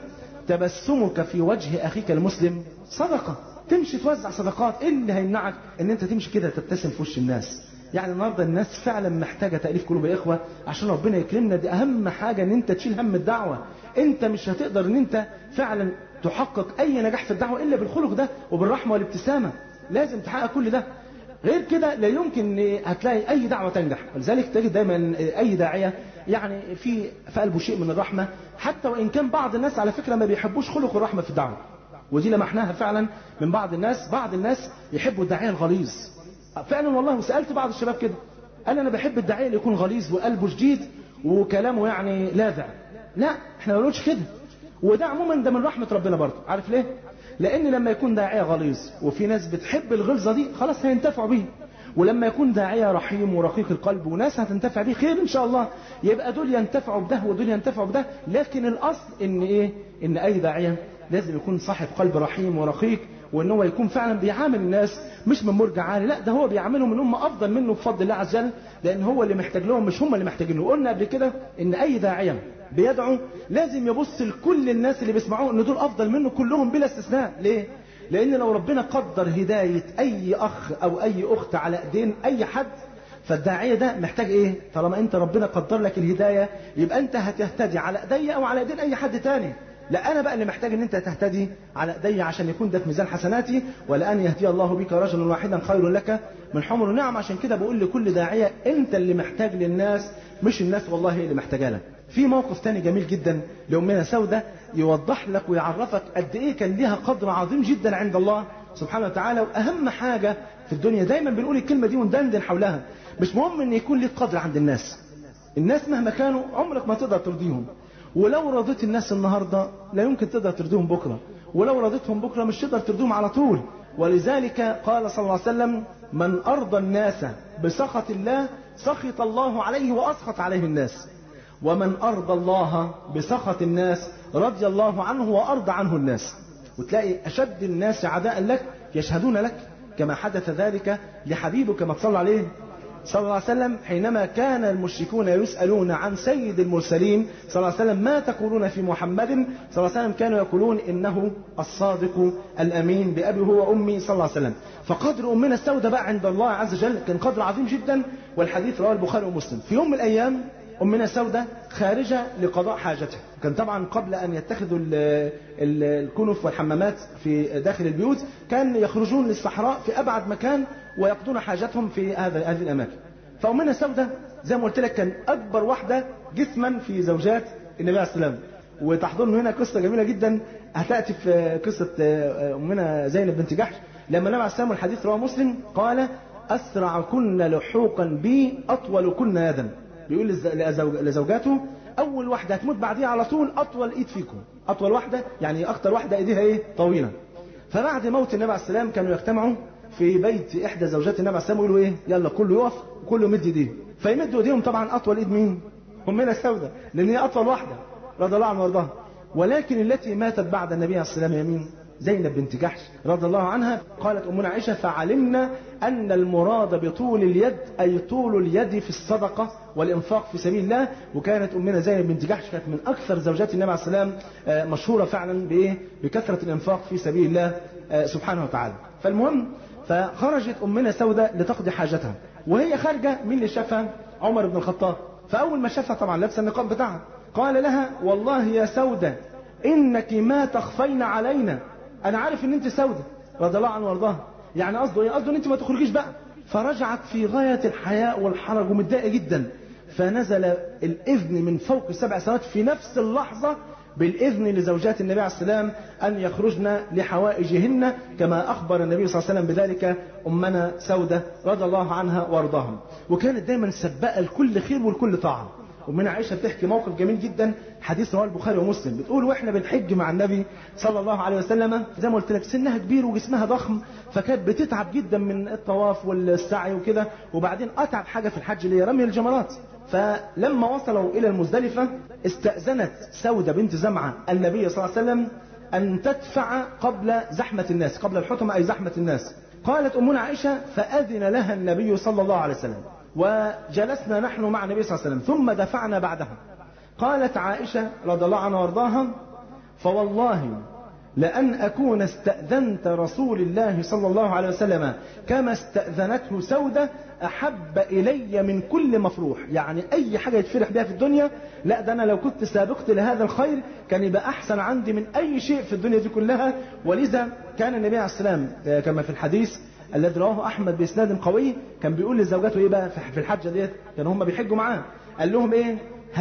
تبسمك في وجه اخيك المسلم صدقه تمشي توزع صدقات ايه اللي هيمنعك ان انت تمشي كده تبتسم في وش الناس يعني النهارده الناس فعلا محتاجه تاليف قلوب يا اخوه عشان ربنا يكرمنا دي اهم حاجه ان انت تشيل هم الدعوه انت مش هتقدر ان انت فعلا تحقق اي نجاح في الدعوه الا بالخلق ده وبالرحمه والابتسامه لازم تحقق كل ده غير كده لا يمكن هتلاقي اي دعوه تنجح ولذلك تجد دايما اي داعيه يعني في في قلبه شيء من الرحمه حتى وان كان بعض الناس على فكره ما بيحبوش خلق الرحمه في الدعوه ودي لمحناها فعلا من بعض الناس بعض الناس يحبوا الداعيه الغليظ فعلا والله وسالت بعض الشباب كده قال انا بحب الداعيه اللي يكون غليظ وقلبه شديد وكلامه يعني لاذع لا احنا ما بنقولش كده وده عموما ده من رحمه ربنا برضه عارف ليه لان لما يكون داعيه غليظ وفي ناس بتحب الغلظه دي خلاص هينتفعوا بيه ولما يكون داعيه رحيم ورقيق القلب وناس هتنتفع بيه خير ان شاء الله يبقى دول ينتفعوا بده ودول ينتفعوا بده لكن الاصل ان ايه ان اي داعيه لازم يكون صاحب قلب رحيم ورقيق وان هو يكون فعلا بيعامل الناس مش من مرجع عالي لا ده هو بيعاملهم ان هم افضل منه بفضل الله عز وجل لان هو اللي محتاج لهم مش هم اللي محتاجينه قلنا قبل كده ان اي داعيه بيدعو لازم يبص لكل الناس اللي بيسمعوه ان دول افضل منه كلهم بلا استثناء ليه لان لو ربنا قدر هدايه اي اخ او اي اخت على ايدين اي حد فالداعيه ده محتاج ايه طالما انت ربنا قدر لك الهدايه يبقى انت هتهتدي على ايدي او على ايدين اي حد تاني لا انا بقى اللي محتاج ان انت تهتدي على ايدي عشان يكون ده في ميزان حسناتي ولان يهدي الله بك رجلا واحدا خير لك من حمر النعم عشان كده بقول لكل داعيه انت اللي محتاج للناس مش الناس والله هي اللي محتاجه لك في موقف تاني جميل جدا لأمنا سودة يوضح لك ويعرفك قد ايه كان ليها قدر عظيم جدا عند الله سبحانه وتعالى واهم حاجة في الدنيا دايما بنقول الكلمة دي وندندن حولها مش مهم ان يكون ليك قدر عند الناس الناس مهما كانوا عمرك ما تقدر ترضيهم ولو رضيت الناس النهاردة لا يمكن تقدر ترضيهم بكرة ولو رضيتهم بكرة مش تقدر ترضيهم على طول ولذلك قال صلى الله عليه وسلم من أرضى الناس بسخط الله سخط الله عليه وأسخط عليه الناس ومن أرضى الله بسخط الناس رضي الله عنه وأرضى عنه الناس وتلاقي أشد الناس عداء لك يشهدون لك كما حدث ذلك لحبيبك ما تصلى عليه صلى الله عليه وسلم حينما كان المشركون يسألون عن سيد المرسلين صلى الله عليه وسلم ما تقولون في محمد صلى الله عليه وسلم كانوا يقولون إنه الصادق الأمين بأبي هو وأمي صلى الله عليه وسلم فقدر أمنا السوداء بقى عند الله عز وجل كان قدر عظيم جدا والحديث رواه البخاري ومسلم في يوم من الأيام أمنا سودة خارجة لقضاء حاجتها كان طبعا قبل أن يتخذوا ال ال الكنف والحمامات في داخل البيوت كان يخرجون للصحراء في أبعد مكان ويقضون حاجتهم في هذا هذه الأماكن فأمنا سودة زي ما قلت لك كان أكبر واحدة جسما في زوجات النبي عليه السلام وتحضرنا هنا قصة جميلة جدا هتأتي في قصة أمنا زينب بنت جحش لما النبي عليه السلام والحديث رواه مسلم قال أسرع كن لحوقا بي أطول كن يدا بيقول لزوجاته اول واحده هتموت بعديها على طول اطول ايد فيكم اطول واحده يعني اكتر واحده ايديها ايه طويله فبعد موت النبي عليه السلام كانوا يجتمعوا في بيت احدى زوجات النبي عليه السلام ويقولوا ايه يلا كله يقف وكله يمد ايديه فيمدوا ايديهم طبعا اطول ايد مين امنا السوداء لان هي اطول واحده رضي الله عنها وارضاها ولكن التي ماتت بعد النبي عليه السلام يمين زينب بنت جحش رضي الله عنها قالت أمنا عائشة فعلمنا أن المراد بطول اليد أي طول اليد في الصدقة والإنفاق في سبيل الله وكانت أمنا زينب بنت جحش كانت من أكثر زوجات النبي عليه السلام مشهورة فعلا بإيه بكثرة الإنفاق في سبيل الله سبحانه وتعالى فالمهم فخرجت أمنا سوداء لتقضي حاجتها وهي خارجة مين اللي شافها عمر بن الخطاب فأول ما شافها طبعا لابسة النقاب بتاعها قال لها والله يا سودة إنك ما تخفين علينا انا عارف ان انت سودة رضي الله عنه وارضاها يعني قصده ايه قصده ان انت ما تخرجيش بقى فرجعت في غاية الحياء والحرج ومتضايقة جدا فنزل الاذن من فوق سبع سنوات في نفس اللحظة بالإذن لزوجات النبي عليه السلام أن يخرجن لحوائجهن كما أخبر النبي صلى الله عليه وسلم بذلك أمنا سودة رضي الله عنها وارضاها وكانت دايما سباقة لكل خير ولكل طاعة ومن عائشه بتحكي موقف جميل جدا حديث رواه البخاري ومسلم بتقول واحنا بنحج مع النبي صلى الله عليه وسلم زي ما قلت لك سنها كبير وجسمها ضخم فكانت بتتعب جدا من الطواف والسعي وكده وبعدين اتعب حاجه في الحج اللي هي رمي الجمرات فلما وصلوا الى المزدلفه استاذنت سوده بنت زمعه النبي صلى الله عليه وسلم ان تدفع قبل زحمه الناس قبل الحطمه اي زحمه الناس قالت امنا عائشه فاذن لها النبي صلى الله عليه وسلم وجلسنا نحن مع النبي صلى الله عليه وسلم ثم دفعنا بعدها قالت عائشة رضي الله عنها وارضاها فوالله لأن أكون استأذنت رسول الله صلى الله عليه وسلم كما استأذنته سودة أحب إلي من كل مفروح يعني أي حاجة يتفرح بها في الدنيا لا ده أنا لو كنت سابقت لهذا الخير كان يبقى أحسن عندي من أي شيء في الدنيا دي كلها ولذا كان النبي عليه السلام كما في الحديث الذي رواه احمد باسناد قوي كان بيقول لزوجاته ايه بقى في الحجه ديت كانوا هم بيحجوا معاه قال لهم ايه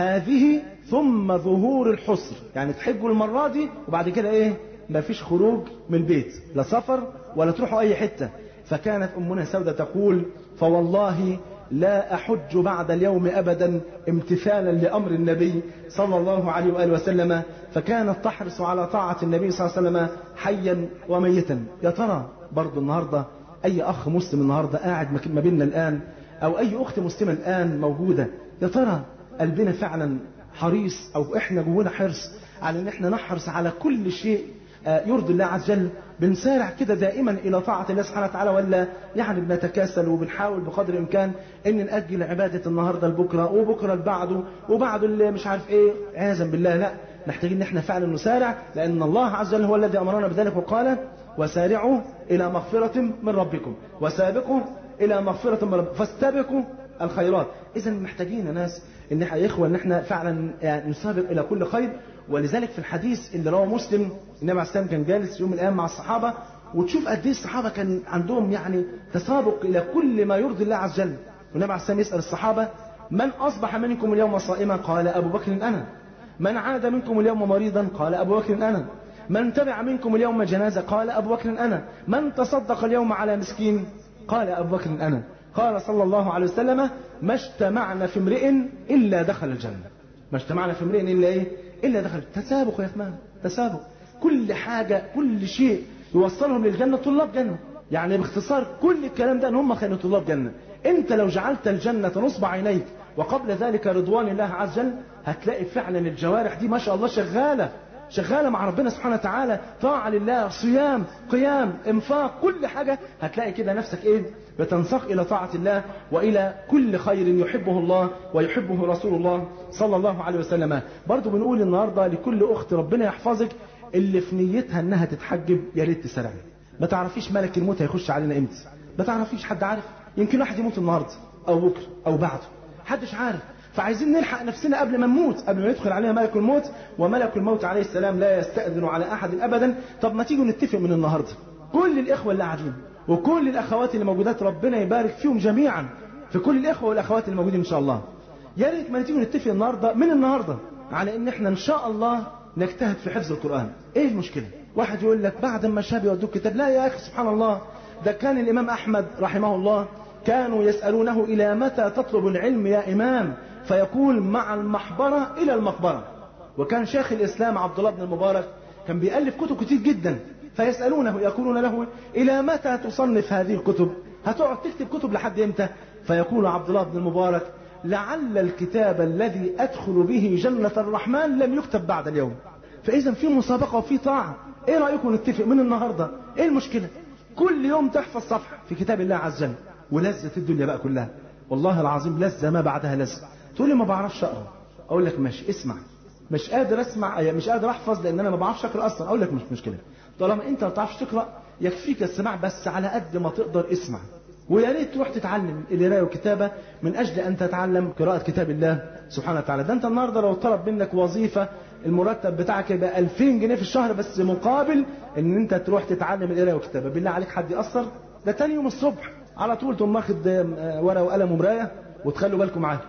هذه ثم ظهور الحصر يعني تحجوا المره دي وبعد كده ايه مفيش خروج من البيت لا سفر ولا تروحوا اي حته فكانت امنا سوده تقول فوالله لا احج بعد اليوم ابدا امتثالا لامر النبي صلى الله عليه واله وسلم فكانت تحرص على طاعه النبي صلى الله عليه وسلم حيا وميتا يا ترى برضه النهارده اي اخ مسلم النهارده قاعد ما بيننا الان او اي اخت مسلمه الان موجوده يا ترى قلبنا فعلا حريص او احنا جوانا حرص على ان احنا نحرص على كل شيء يرضي الله عز وجل بنسارع كده دائما الى طاعه الله سبحانه وتعالى ولا يعني بنتكاسل وبنحاول بقدر الامكان ان ناجل عباده النهارده لبكره وبكره لبعده وبعده اللي مش عارف ايه عياذا بالله لا محتاجين ان احنا فعلا نسارع لان الله عز وجل هو الذي امرنا بذلك وقال وسارعوا إلى مغفرة من ربكم وسابقوا إلى مغفرة من ربكم فاستبقوا الخيرات إذا محتاجين يا ناس إن احنا يا إخوة إن احنا فعلا يعني نسابق إلى كل خير ولذلك في الحديث اللي رواه مسلم النبي عليه السلام كان جالس يوم من الأيام مع الصحابة وتشوف قد إيه الصحابة كان عندهم يعني تسابق إلى كل ما يرضي الله عز وجل والنبي عليه السلام يسأل الصحابة من أصبح منكم اليوم صائما قال أبو بكر أنا من عاد منكم اليوم مريضا قال أبو بكر أنا من تبع منكم اليوم جنازة قال أبو بكر أنا من تصدق اليوم على مسكين قال أبو بكر أنا قال صلى الله عليه وسلم ما اجتمعنا في امرئ إلا دخل الجنة ما اجتمعنا في امرئ إلا إيه إلا دخل تسابق يا إخوان تسابق كل حاجة كل شيء يوصلهم للجنة طلاب جنة يعني باختصار كل الكلام ده ان هم كانوا طلاب جنة انت لو جعلت الجنة نصب عينيك وقبل ذلك رضوان الله عز وجل هتلاقي فعلا الجوارح دي ما شاء الله شغالة شغالة مع ربنا سبحانه وتعالى طاعة لله صيام قيام انفاق كل حاجة هتلاقي كده نفسك ايه بتنساق الى طاعة الله والى كل خير يحبه الله ويحبه رسول الله صلى الله عليه وسلم برضو بنقول النهاردة لكل اخت ربنا يحفظك اللي في نيتها انها تتحجب يا ريت تسرعي ما تعرفيش ملك الموت هيخش علينا امتى ما تعرفيش حد عارف يمكن واحد يموت النهارده او بكره او بعده محدش عارف فعايزين نلحق نفسنا قبل ما نموت قبل ما يدخل علينا ملك الموت وملك الموت عليه السلام لا يستأذن على أحد أبدا طب ما تيجوا نتفق من النهاردة كل الإخوة اللي قاعدين وكل الأخوات اللي موجودات ربنا يبارك فيهم جميعا في كل الإخوة والأخوات اللي موجودين إن شاء الله يا ريت ما تيجوا نتفق النهاردة من النهاردة على إن إحنا إن شاء الله نجتهد في حفظ القرآن إيه المشكلة واحد يقول لك بعد ما الشاب يودوك كتاب لا يا أخي سبحان الله ده كان الإمام أحمد رحمه الله كانوا يسألونه إلى متى تطلب العلم يا إمام فيقول مع المحبرة إلى المقبرة وكان شيخ الإسلام عبد الله بن المبارك كان بيألف كتب كتير جدا فيسألونه يقولون له إلى متى تصنف هذه الكتب هتقعد تكتب كتب لحد إمتى فيقول عبد الله بن المبارك لعل الكتاب الذي أدخل به جنة الرحمن لم يكتب بعد اليوم فإذا في مسابقة وفي طاعة إيه رأيكم نتفق من النهاردة إيه المشكلة كل يوم تحفظ صفحة في كتاب الله عز وجل ولذة الدنيا بقى كلها والله العظيم لذة ما بعدها لذة تقول لي ما بعرفش اقرا اقول لك ماشي اسمع مش قادر اسمع مش قادر احفظ لان انا ما بعرفش اقرا اصلا اقول لك مش مشكله طالما انت ما بتعرفش تقرا يكفيك السماع بس على قد ما تقدر اسمع ويا ريت تروح تتعلم القرايه والكتابه من اجل ان تتعلم قراءه كتاب الله سبحانه وتعالى ده انت النهارده لو طلب منك وظيفه المرتب بتاعك يبقى 2000 جنيه في الشهر بس مقابل ان انت تروح تتعلم القرايه والكتابه بالله عليك حد ياثر ده تاني يوم الصبح على طول تقوم واخد ورقه وقلم ومرايه وتخلوا بالكم معايا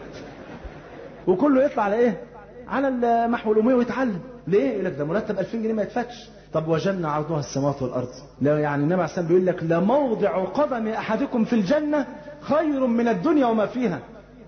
وكله يطلع على ايه على المحو الاميه ويتعلم ليه يقول لك ده مرتب 2000 جنيه ما يدفعش طب وجنة عرضها السماوات والارض لا يعني النبي عليه الصلاه بيقول لك لموضع قدم احدكم في الجنه خير من الدنيا وما فيها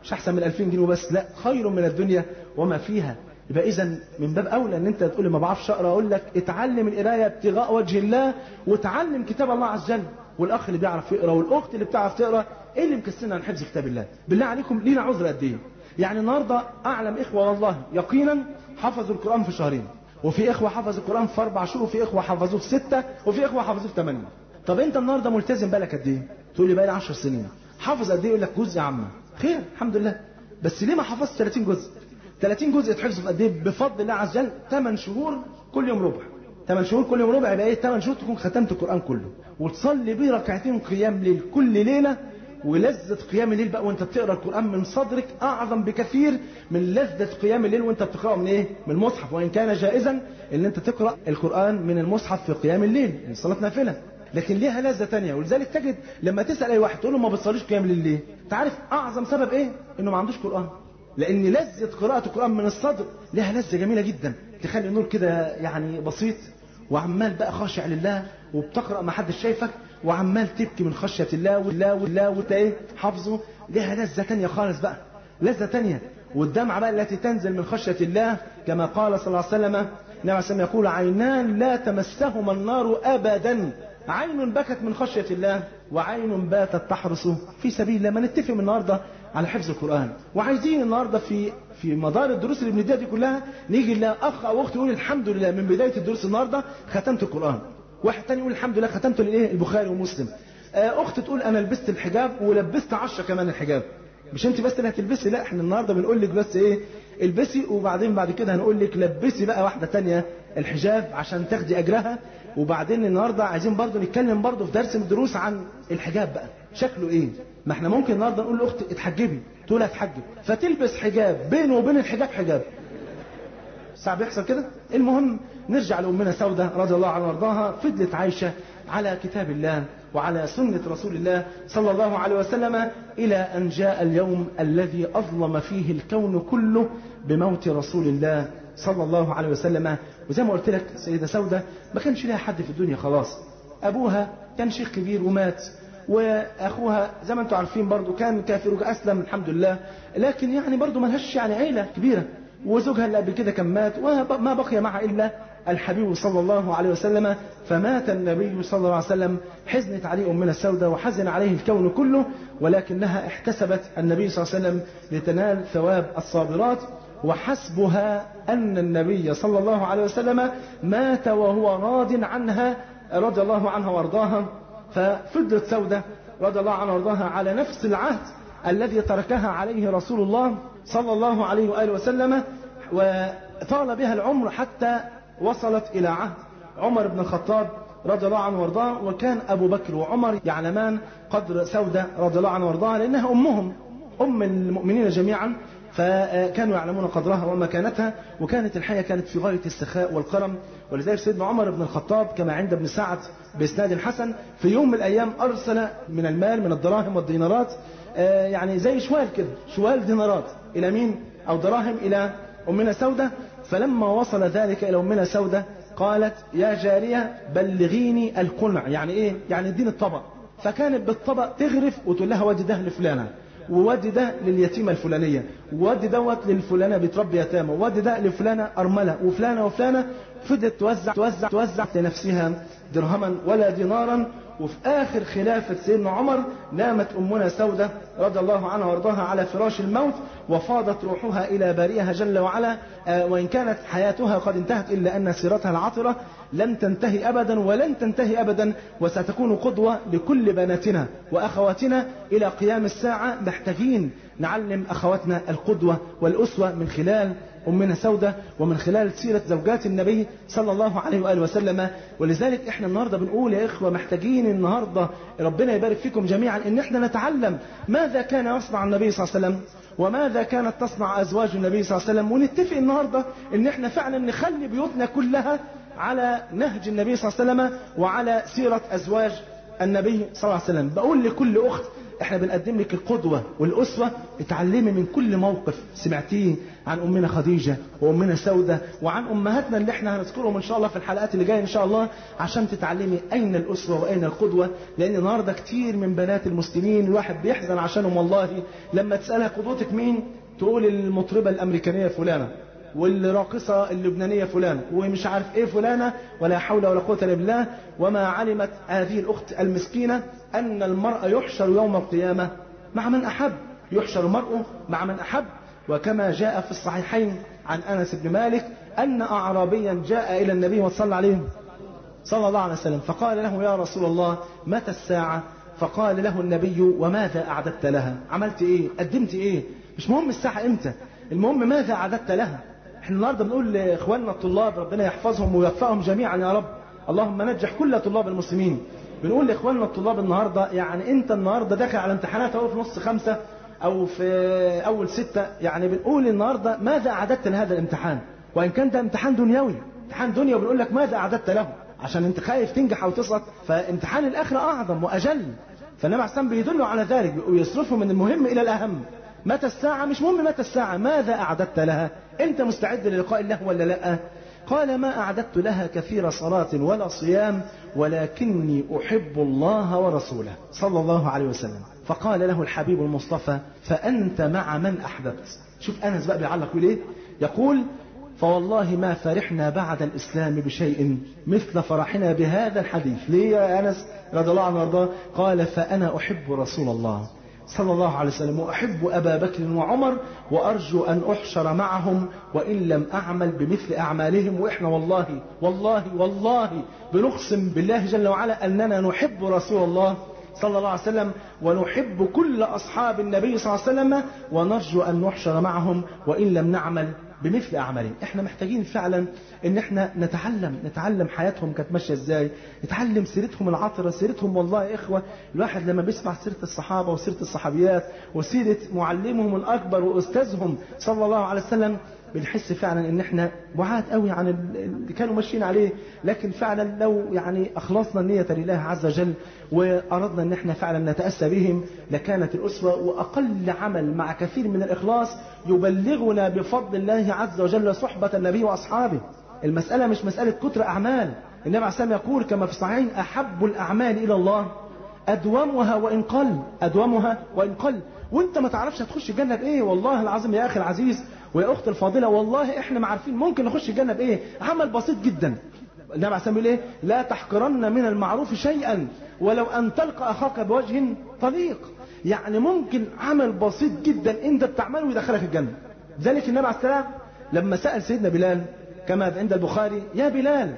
مش احسن من 2000 جنيه وبس لا خير من الدنيا وما فيها يبقى اذا من باب اولى ان انت تقول لي ما بعرفش اقرا اقول لك اتعلم القرايه ابتغاء وجه الله وتعلم كتاب الله عز وجل والاخ اللي بيعرف يقرا والاخت اللي بتعرف تقرا ايه اللي مكسلنا عن حفظ كتاب الله بالله عليكم لينا عذر قد ايه يعني النهارده اعلم اخوه والله يقينا حفظوا القران في شهرين وفي اخوه حفظوا القران في اربع شهور وفي اخوه حفظوه في سته وفي اخوه حفظوه في ثمانيه طب انت النهارده ملتزم بالك قد ايه تقول لي بقى لي 10 سنين حافظ قد ايه يقول لك جزء يا عم خير الحمد لله بس ليه ما حفظت 30 جزء 30 جزء تحفظوا في قد ايه بفضل الله عز وجل 8 شهور كل يوم ربع 8 شهور كل يوم ربع يبقى ايه 8 شهور تكون ختمت القران كله وتصلي بيه ركعتين قيام ليل كل ليله ولذة قيام الليل بقى وانت بتقرا القرآن من صدرك أعظم بكثير من لذة قيام الليل وانت بتقرأه من ايه؟ من المصحف وإن كان جائزا ان انت تقرأ القرآن من المصحف في قيام الليل من صلاة نافلة لكن ليها لذة تانية ولذلك تجد لما تسأل أي واحد تقول له ما بتصليش قيام الليل ليه؟ أنت عارف أعظم سبب إيه؟ إنه ما عندوش قرآن لأن لذة قراءة القرآن من الصدر لها لذة جميلة جدا تخلي النور كده يعني بسيط وعمال بقى خاشع لله وبتقرأ ما حدش شايفك وعمال تبكي من خشية الله والله والله وانت ايه حافظه لها لذة تانية خالص بقى لذة تانية والدمعة بقى التي تنزل من خشية الله كما قال صلى الله عليه وسلم النبي عليه وسلم يقول عينان لا تمسهما النار أبدا عين بكت من خشية الله وعين باتت تحرس في سبيل الله ما نتفق من النهاردة على حفظ القرآن وعايزين النهاردة في في مدار الدروس اللي بنديها دي كلها نيجي نلاقي أخ أو أخت يقول الحمد لله من بداية الدروس النهاردة ختمت القرآن واحد تاني يقول الحمد لله ختمت الايه البخاري ومسلم اخت تقول انا لبست الحجاب ولبست عشرة كمان الحجاب مش انت بس اللي هتلبسي لا احنا النهارده بنقول لك بس ايه البسي وبعدين بعد كده هنقول لك لبسي بقى واحده تانية الحجاب عشان تاخدي اجرها وبعدين النهارده عايزين برضه نتكلم برضه في درس من الدروس عن الحجاب بقى شكله ايه ما احنا ممكن النهارده نقول لاخت اتحجبي تقول هتحجب فتلبس حجاب بينه وبين الحجاب حجاب ساعة بيحصل كده المهم نرجع لأمنا سودة رضي الله عنها وارضاها فضلت عايشة على كتاب الله وعلى سنة رسول الله صلى الله عليه وسلم إلى أن جاء اليوم الذي أظلم فيه الكون كله بموت رسول الله صلى الله عليه وسلم وزي ما قلت لك سيدة سودة ما كانش لها حد في الدنيا خلاص أبوها كان شيخ كبير ومات واخوها زي ما انتم عارفين برضو كان كافر واسلم الحمد لله لكن يعني برضو ملهاش يعني عيله كبيره وزوجها اللي قبل كده كان مات وما بقي معها إلا الحبيب صلى الله عليه وسلم فمات النبي صلى الله عليه وسلم حزنت عليه أمنا السوداء وحزن عليه الكون كله ولكنها احتسبت النبي صلى الله عليه وسلم لتنال ثواب الصابرات وحسبها أن النبي صلى الله عليه وسلم مات وهو راض عنها رضي الله عنها وارضاها ففضلت سودة رضي الله عنها وارضاها على نفس العهد الذي تركها عليه رسول الله صلى الله عليه وآله وسلم وطال بها العمر حتى وصلت إلى عهد عمر بن الخطاب رضي الله عنه وارضاه وكان أبو بكر وعمر يعلمان قدر سودة رضي الله عنه وارضاها لأنها أمهم أم المؤمنين جميعا فكانوا يعلمون قدرها ومكانتها وكانت الحياة كانت في غاية السخاء والكرم ولذلك سيدنا عمر بن الخطاب كما عند ابن سعد بإسناد حسن في يوم من الأيام أرسل من المال من الدراهم والدينارات يعني زي شوال كده شوال دينارات إلى مين أو دراهم إلى أمنا سودة فلما وصل ذلك إلى أمنا سودة قالت يا جارية بلغيني القنع يعني إيه يعني اديني الطبق فكانت بالطبق تغرف وتقول لها ودي ده لفلانة وودي ده لليتيمة الفلانية وودي دوت للفلانة بتربي يتامى وودي ده لفلانة أرملة وفلانة وفلانة فضلت توزع توزع توزع لنفسها درهما ولا دينارا وفي آخر خلافة سيدنا عمر نامت أمنا سودة رضي الله عنها وارضاها على فراش الموت وفاضت روحها إلى بارئها جل وعلا وإن كانت حياتها قد انتهت إلا أن سيرتها العطرة لن تنتهي أبدا ولن تنتهي أبدا وستكون قدوة لكل بناتنا وأخواتنا إلى قيام الساعة محتاجين نعلم أخواتنا القدوة والأسوة من خلال أمنا سودة ومن خلال سيرة زوجات النبي صلى الله عليه وآله وسلم ولذلك احنا النهاردة بنقول يا إخوة محتاجين النهاردة ربنا يبارك فيكم جميعا ان احنا نتعلم ماذا كان يصنع النبي صلى الله عليه وسلم وماذا كانت تصنع أزواج النبي صلى الله عليه وسلم ونتفق النهاردة ان احنا فعلا نخلي بيوتنا كلها على نهج النبي صلى الله عليه وسلم وعلى سيرة أزواج النبي صلى الله عليه وسلم بقول لكل أخت احنا بنقدم لك القدوة والأسوة اتعلمي من كل موقف سمعتيه عن أمنا خديجة وأمنا سودة وعن أمهاتنا اللي احنا هنذكرهم إن شاء الله في الحلقات اللي جاية إن شاء الله عشان تتعلمي أين الأسوة وأين القدوة لأن النهاردة كتير من بنات المسلمين الواحد بيحزن عشانهم والله لما تسألها قدوتك مين تقول المطربة الأمريكانية فلانة والراقصة اللبنانية فلان ومش عارف ايه فلانة ولا حول ولا قوة الا بالله وما علمت هذه الأخت المسكينة أن المرء يحشر يوم القيامة مع من أحب يحشر المرء مع من أحب وكما جاء في الصحيحين عن أنس بن مالك أن أعرابيا جاء إلى النبي وصلى عليه صلى الله عليه وسلم فقال له يا رسول الله متى الساعة فقال له النبي وماذا أعددت لها عملت إيه قدمت إيه مش مهم الساعة إمتى المهم ماذا أعددت لها احنا النهارده بنقول لاخواننا الطلاب ربنا يحفظهم ويوفقهم جميعا يا رب اللهم نجح كل طلاب المسلمين بنقول لاخواننا الطلاب النهارده يعني انت النهارده داخل على امتحانات اهو في نص خمسة او في اول ستة يعني بنقول النهارده ماذا اعددت لهذا الامتحان وان كان ده امتحان دنيوي امتحان دنيا وبنقول لك ماذا اعددت له عشان انت خايف تنجح او تسقط فامتحان الاخره اعظم واجل فالنبي عليه الصلاه بيدلوا على ذلك ويصرفوا من المهم الى الاهم متى الساعة مش مهم متى الساعة ماذا أعددت لها أنت مستعد للقاء الله ولا لا قال ما أعددت لها كثير صلاة ولا صيام ولكني أحب الله ورسوله صلى الله عليه وسلم فقال له الحبيب المصطفى فأنت مع من أحببت شوف أنس بقى بيعلق ليه يقول فوالله ما فرحنا بعد الإسلام بشيء مثل فرحنا بهذا الحديث ليه يا أنس رضي الله عنه وارضاه قال فأنا أحب رسول الله صلى الله عليه وسلم وأحب أبا بكر وعمر وأرجو أن أحشر معهم وإن لم أعمل بمثل أعمالهم وإحنا والله والله والله بنقسم بالله جل وعلا أننا نحب رسول الله صلى الله عليه وسلم ونحب كل أصحاب النبي صلى الله عليه وسلم ونرجو أن نحشر معهم وإن لم نعمل بمثل أعمالهم احنا محتاجين فعلا ان احنا نتعلم نتعلم حياتهم كانت ماشية ازاي نتعلم سيرتهم العطرة سيرتهم والله يا اخوة الواحد لما بيسمع سيرة الصحابة وسيرة الصحابيات وسيرة معلمهم الاكبر واستاذهم صلى الله عليه وسلم بنحس فعلا ان احنا بعاد قوي عن اللي كانوا ماشيين عليه لكن فعلا لو يعني اخلصنا النية لله عز وجل واردنا ان احنا فعلا نتأسى بهم لكانت الاسوة واقل عمل مع كثير من الاخلاص يبلغنا بفضل الله عز وجل صحبة النبي واصحابه المسألة مش مسألة كتر اعمال النبي عليه الصلاة يقول كما في الصحيحين احب الاعمال الى الله ادومها وان قل ادومها وان قل وانت ما تعرفش هتخش الجنة بايه والله العظيم يا اخي العزيز ويا اخت الفاضله والله احنا ما عارفين ممكن نخش الجنه بايه عمل بسيط جدا النبي عليه الصلاه ايه لا تحقرن من المعروف شيئا ولو ان تلقى اخاك بوجه طليق يعني ممكن عمل بسيط جدا انت بتعمله يدخلك الجنه ذلك النبي عليه السلام لما سال سيدنا بلال كما عند البخاري يا بلال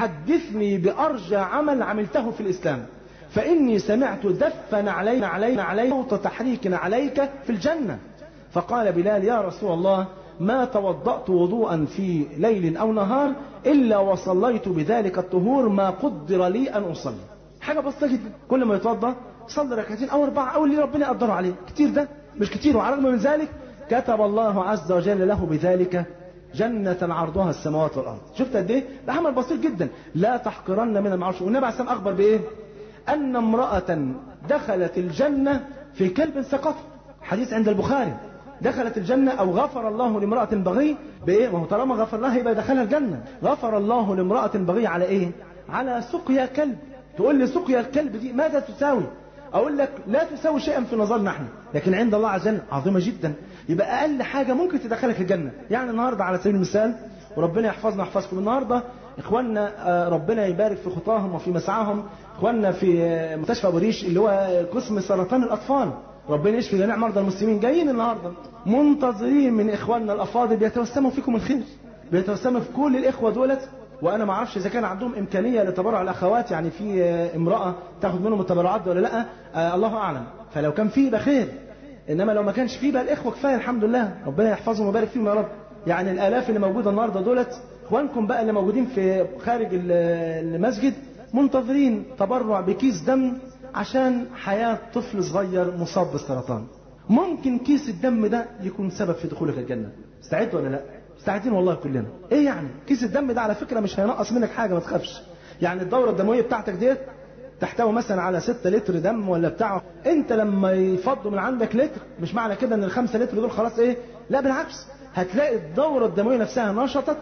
حدثني بارجى عمل عملته في الاسلام فاني سمعت دفا علينا علينا علينا صوت تحريك عليك في الجنه فقال بلال يا رسول الله ما توضأت وضوءا في ليل أو نهار إلا وصليت بذلك الطهور ما قدر لي أن أصلي حاجة بسيطة جدا كل ما يتوضأ صلي ركعتين أو أربعة أو اللي ربنا يقدره عليه كتير ده مش كتير وعلى الرغم من ذلك كتب الله عز وجل له بذلك جنة عرضها السماوات والأرض شفت قد إيه ده عمل بسيط جدا لا تحقرن من المعروف والنبي عليه السلام أخبر بإيه أن امرأة دخلت الجنة في كلب سقط حديث عند البخاري دخلت الجنة أو غفر الله لامرأة بغي بإيه؟ ما هو طالما غفر لها يبقى دخلها الجنة غفر الله لامرأة بغي على إيه؟ على سقيا كلب تقول لي سقيا الكلب دي ماذا تساوي؟ أقول لك لا تساوي شيئا في نظرنا احنا لكن عند الله عز وجل عظيمة جدا يبقى أقل حاجة ممكن تدخلك الجنة يعني النهاردة على سبيل المثال وربنا يحفظنا ويحفظكم النهاردة إخواننا ربنا يبارك في خطاهم وفي مسعاهم إخواننا في مستشفى أبو ريش اللي هو قسم سرطان الأطفال ربنا يشفي جميع مرضى المسلمين جايين النهارده منتظرين من اخواننا الافاضل بيتوسموا فيكم الخير بيتوسموا في كل الاخوه دولت وانا ما اعرفش اذا كان عندهم امكانيه لتبرع الاخوات يعني في امراه تاخد منهم التبرعات دي ولا لا آه الله اعلم فلو كان فيه يبقى خير انما لو ما كانش فيه بقى الاخوه كفايه الحمد لله ربنا يحفظهم ويبارك فيهم يا رب يعني الالاف اللي موجوده النهارده دولت اخوانكم بقى اللي موجودين في خارج المسجد منتظرين تبرع بكيس دم عشان حياة طفل صغير مصاب بالسرطان ممكن كيس الدم ده يكون سبب في دخولك الجنة استعد ولا لا مستعدين والله كلنا ايه يعني كيس الدم ده على فكرة مش هينقص منك حاجة ما تخافش يعني الدورة الدموية بتاعتك ديت تحتوي مثلا على 6 لتر دم ولا بتاع انت لما يفضوا من عندك لتر مش معنى كده ان الخمسة لتر دول خلاص ايه لا بالعكس هتلاقي الدورة الدموية نفسها نشطت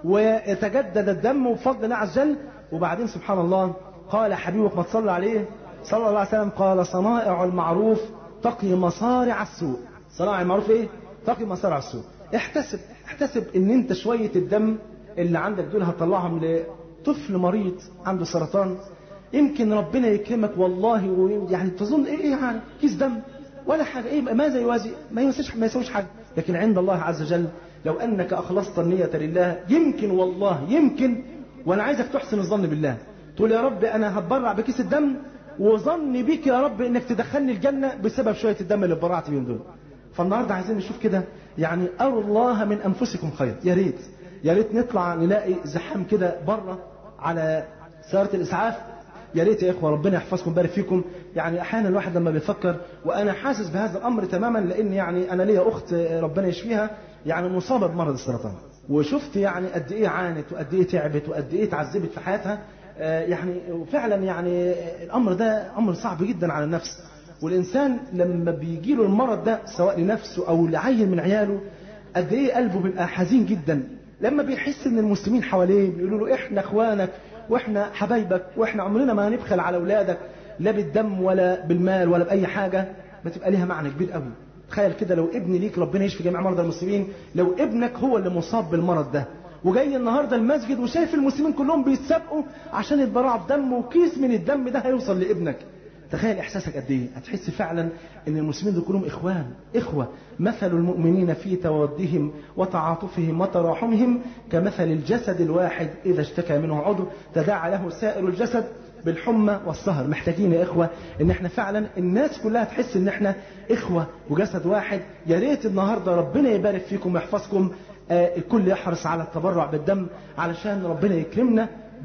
وتجدد الدم بفضل الله عز وجل وبعدين سبحان الله قال حبيبك ما تصلى عليه صلى الله عليه وسلم قال صنائع المعروف تقي مصارع السوء صنائع المعروف ايه تقي مصارع السوء احتسب احتسب ان انت شوية الدم اللي عندك دول هتطلعهم لطفل مريض عنده سرطان يمكن ربنا يكرمك والله ويعني تظن ايه ايه يعني كيس دم ولا حاجة ايه ماذا يوازي ما يوازيش ما يسويش حاجة لكن عند الله عز وجل لو انك اخلصت النية لله يمكن والله يمكن وانا عايزك تحسن الظن بالله تقول يا رب انا هتبرع بكيس الدم وظني بيك يا رب انك تدخلني الجنة بسبب شوية الدم اللي اتبرعت بيهم دول فالنهاردة عايزين نشوف كده يعني أروا الله من أنفسكم خير يا ريت يا ريت نطلع نلاقي زحام كده بره على سيارة الإسعاف يا ريت يا إخوة ربنا يحفظكم ويبارك فيكم يعني أحيانا الواحد لما بيفكر وأنا حاسس بهذا الأمر تماما لأن يعني أنا ليا أخت ربنا يشفيها يعني مصابة بمرض السرطان وشفت يعني قد إيه عانت وقد إيه تعبت وقد إيه تعذبت في حياتها يعني فعلا يعني الأمر ده أمر صعب جدا على النفس والإنسان لما بيجي له المرض ده سواء لنفسه أو لعيل من عياله قد إيه قلبه بيبقى حزين جدا لما بيحس إن المسلمين حواليه بيقولوا له إحنا إخوانك وإحنا حبايبك وإحنا عمرنا ما هنبخل على أولادك لا بالدم ولا بالمال ولا بأي حاجة بتبقى ليها معنى كبير قوي تخيل كده لو ابن ليك ربنا يشفي جميع مرضى المسلمين لو ابنك هو اللي مصاب بالمرض ده وجاي النهارده المسجد وشايف المسلمين كلهم بيتسابقوا عشان يتبرعوا بدم وكيس من الدم ده هيوصل لابنك تخيل احساسك قد ايه هتحس فعلا ان المسلمين دول كلهم اخوان اخوه مثل المؤمنين في تودهم وتعاطفهم وتراحمهم كمثل الجسد الواحد اذا اشتكى منه عضو تداعى له سائر الجسد بالحمى والسهر محتاجين يا اخوه ان احنا فعلا الناس كلها تحس ان احنا اخوه وجسد واحد يا ريت النهارده ربنا يبارك فيكم ويحفظكم آه الكل يحرص على التبرع بالدم علشان ربنا يكرمنا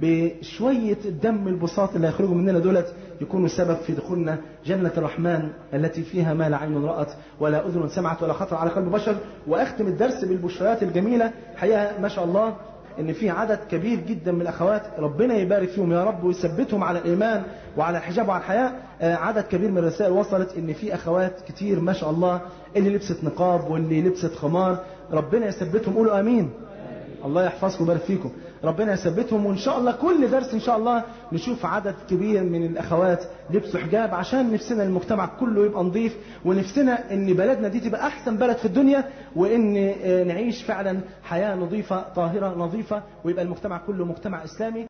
بشوية الدم البساط اللي هيخرجوا مننا دولت يكونوا سبب في دخولنا جنة الرحمن التي فيها ما لا عين رأت ولا أذن سمعت ولا خطر على قلب بشر وأختم الدرس بالبشرات الجميلة حقيقة ما شاء الله ان في عدد كبير جدا من الاخوات ربنا يبارك فيهم يا رب ويثبتهم على الايمان وعلى الحجاب وعلى الحياة عدد كبير من الرسائل وصلت ان في اخوات كتير ما شاء الله اللي لبست نقاب واللي لبست خمار ربنا يثبتهم قولوا امين الله يحفظكم ويبارك فيكم ربنا يثبتهم وان شاء الله كل درس ان شاء الله نشوف عدد كبير من الاخوات لبسوا حجاب عشان نفسنا المجتمع كله يبقى نظيف ونفسنا ان بلدنا دي تبقى احسن بلد في الدنيا وان نعيش فعلا حياة نظيفة طاهرة نظيفة ويبقى المجتمع كله مجتمع اسلامي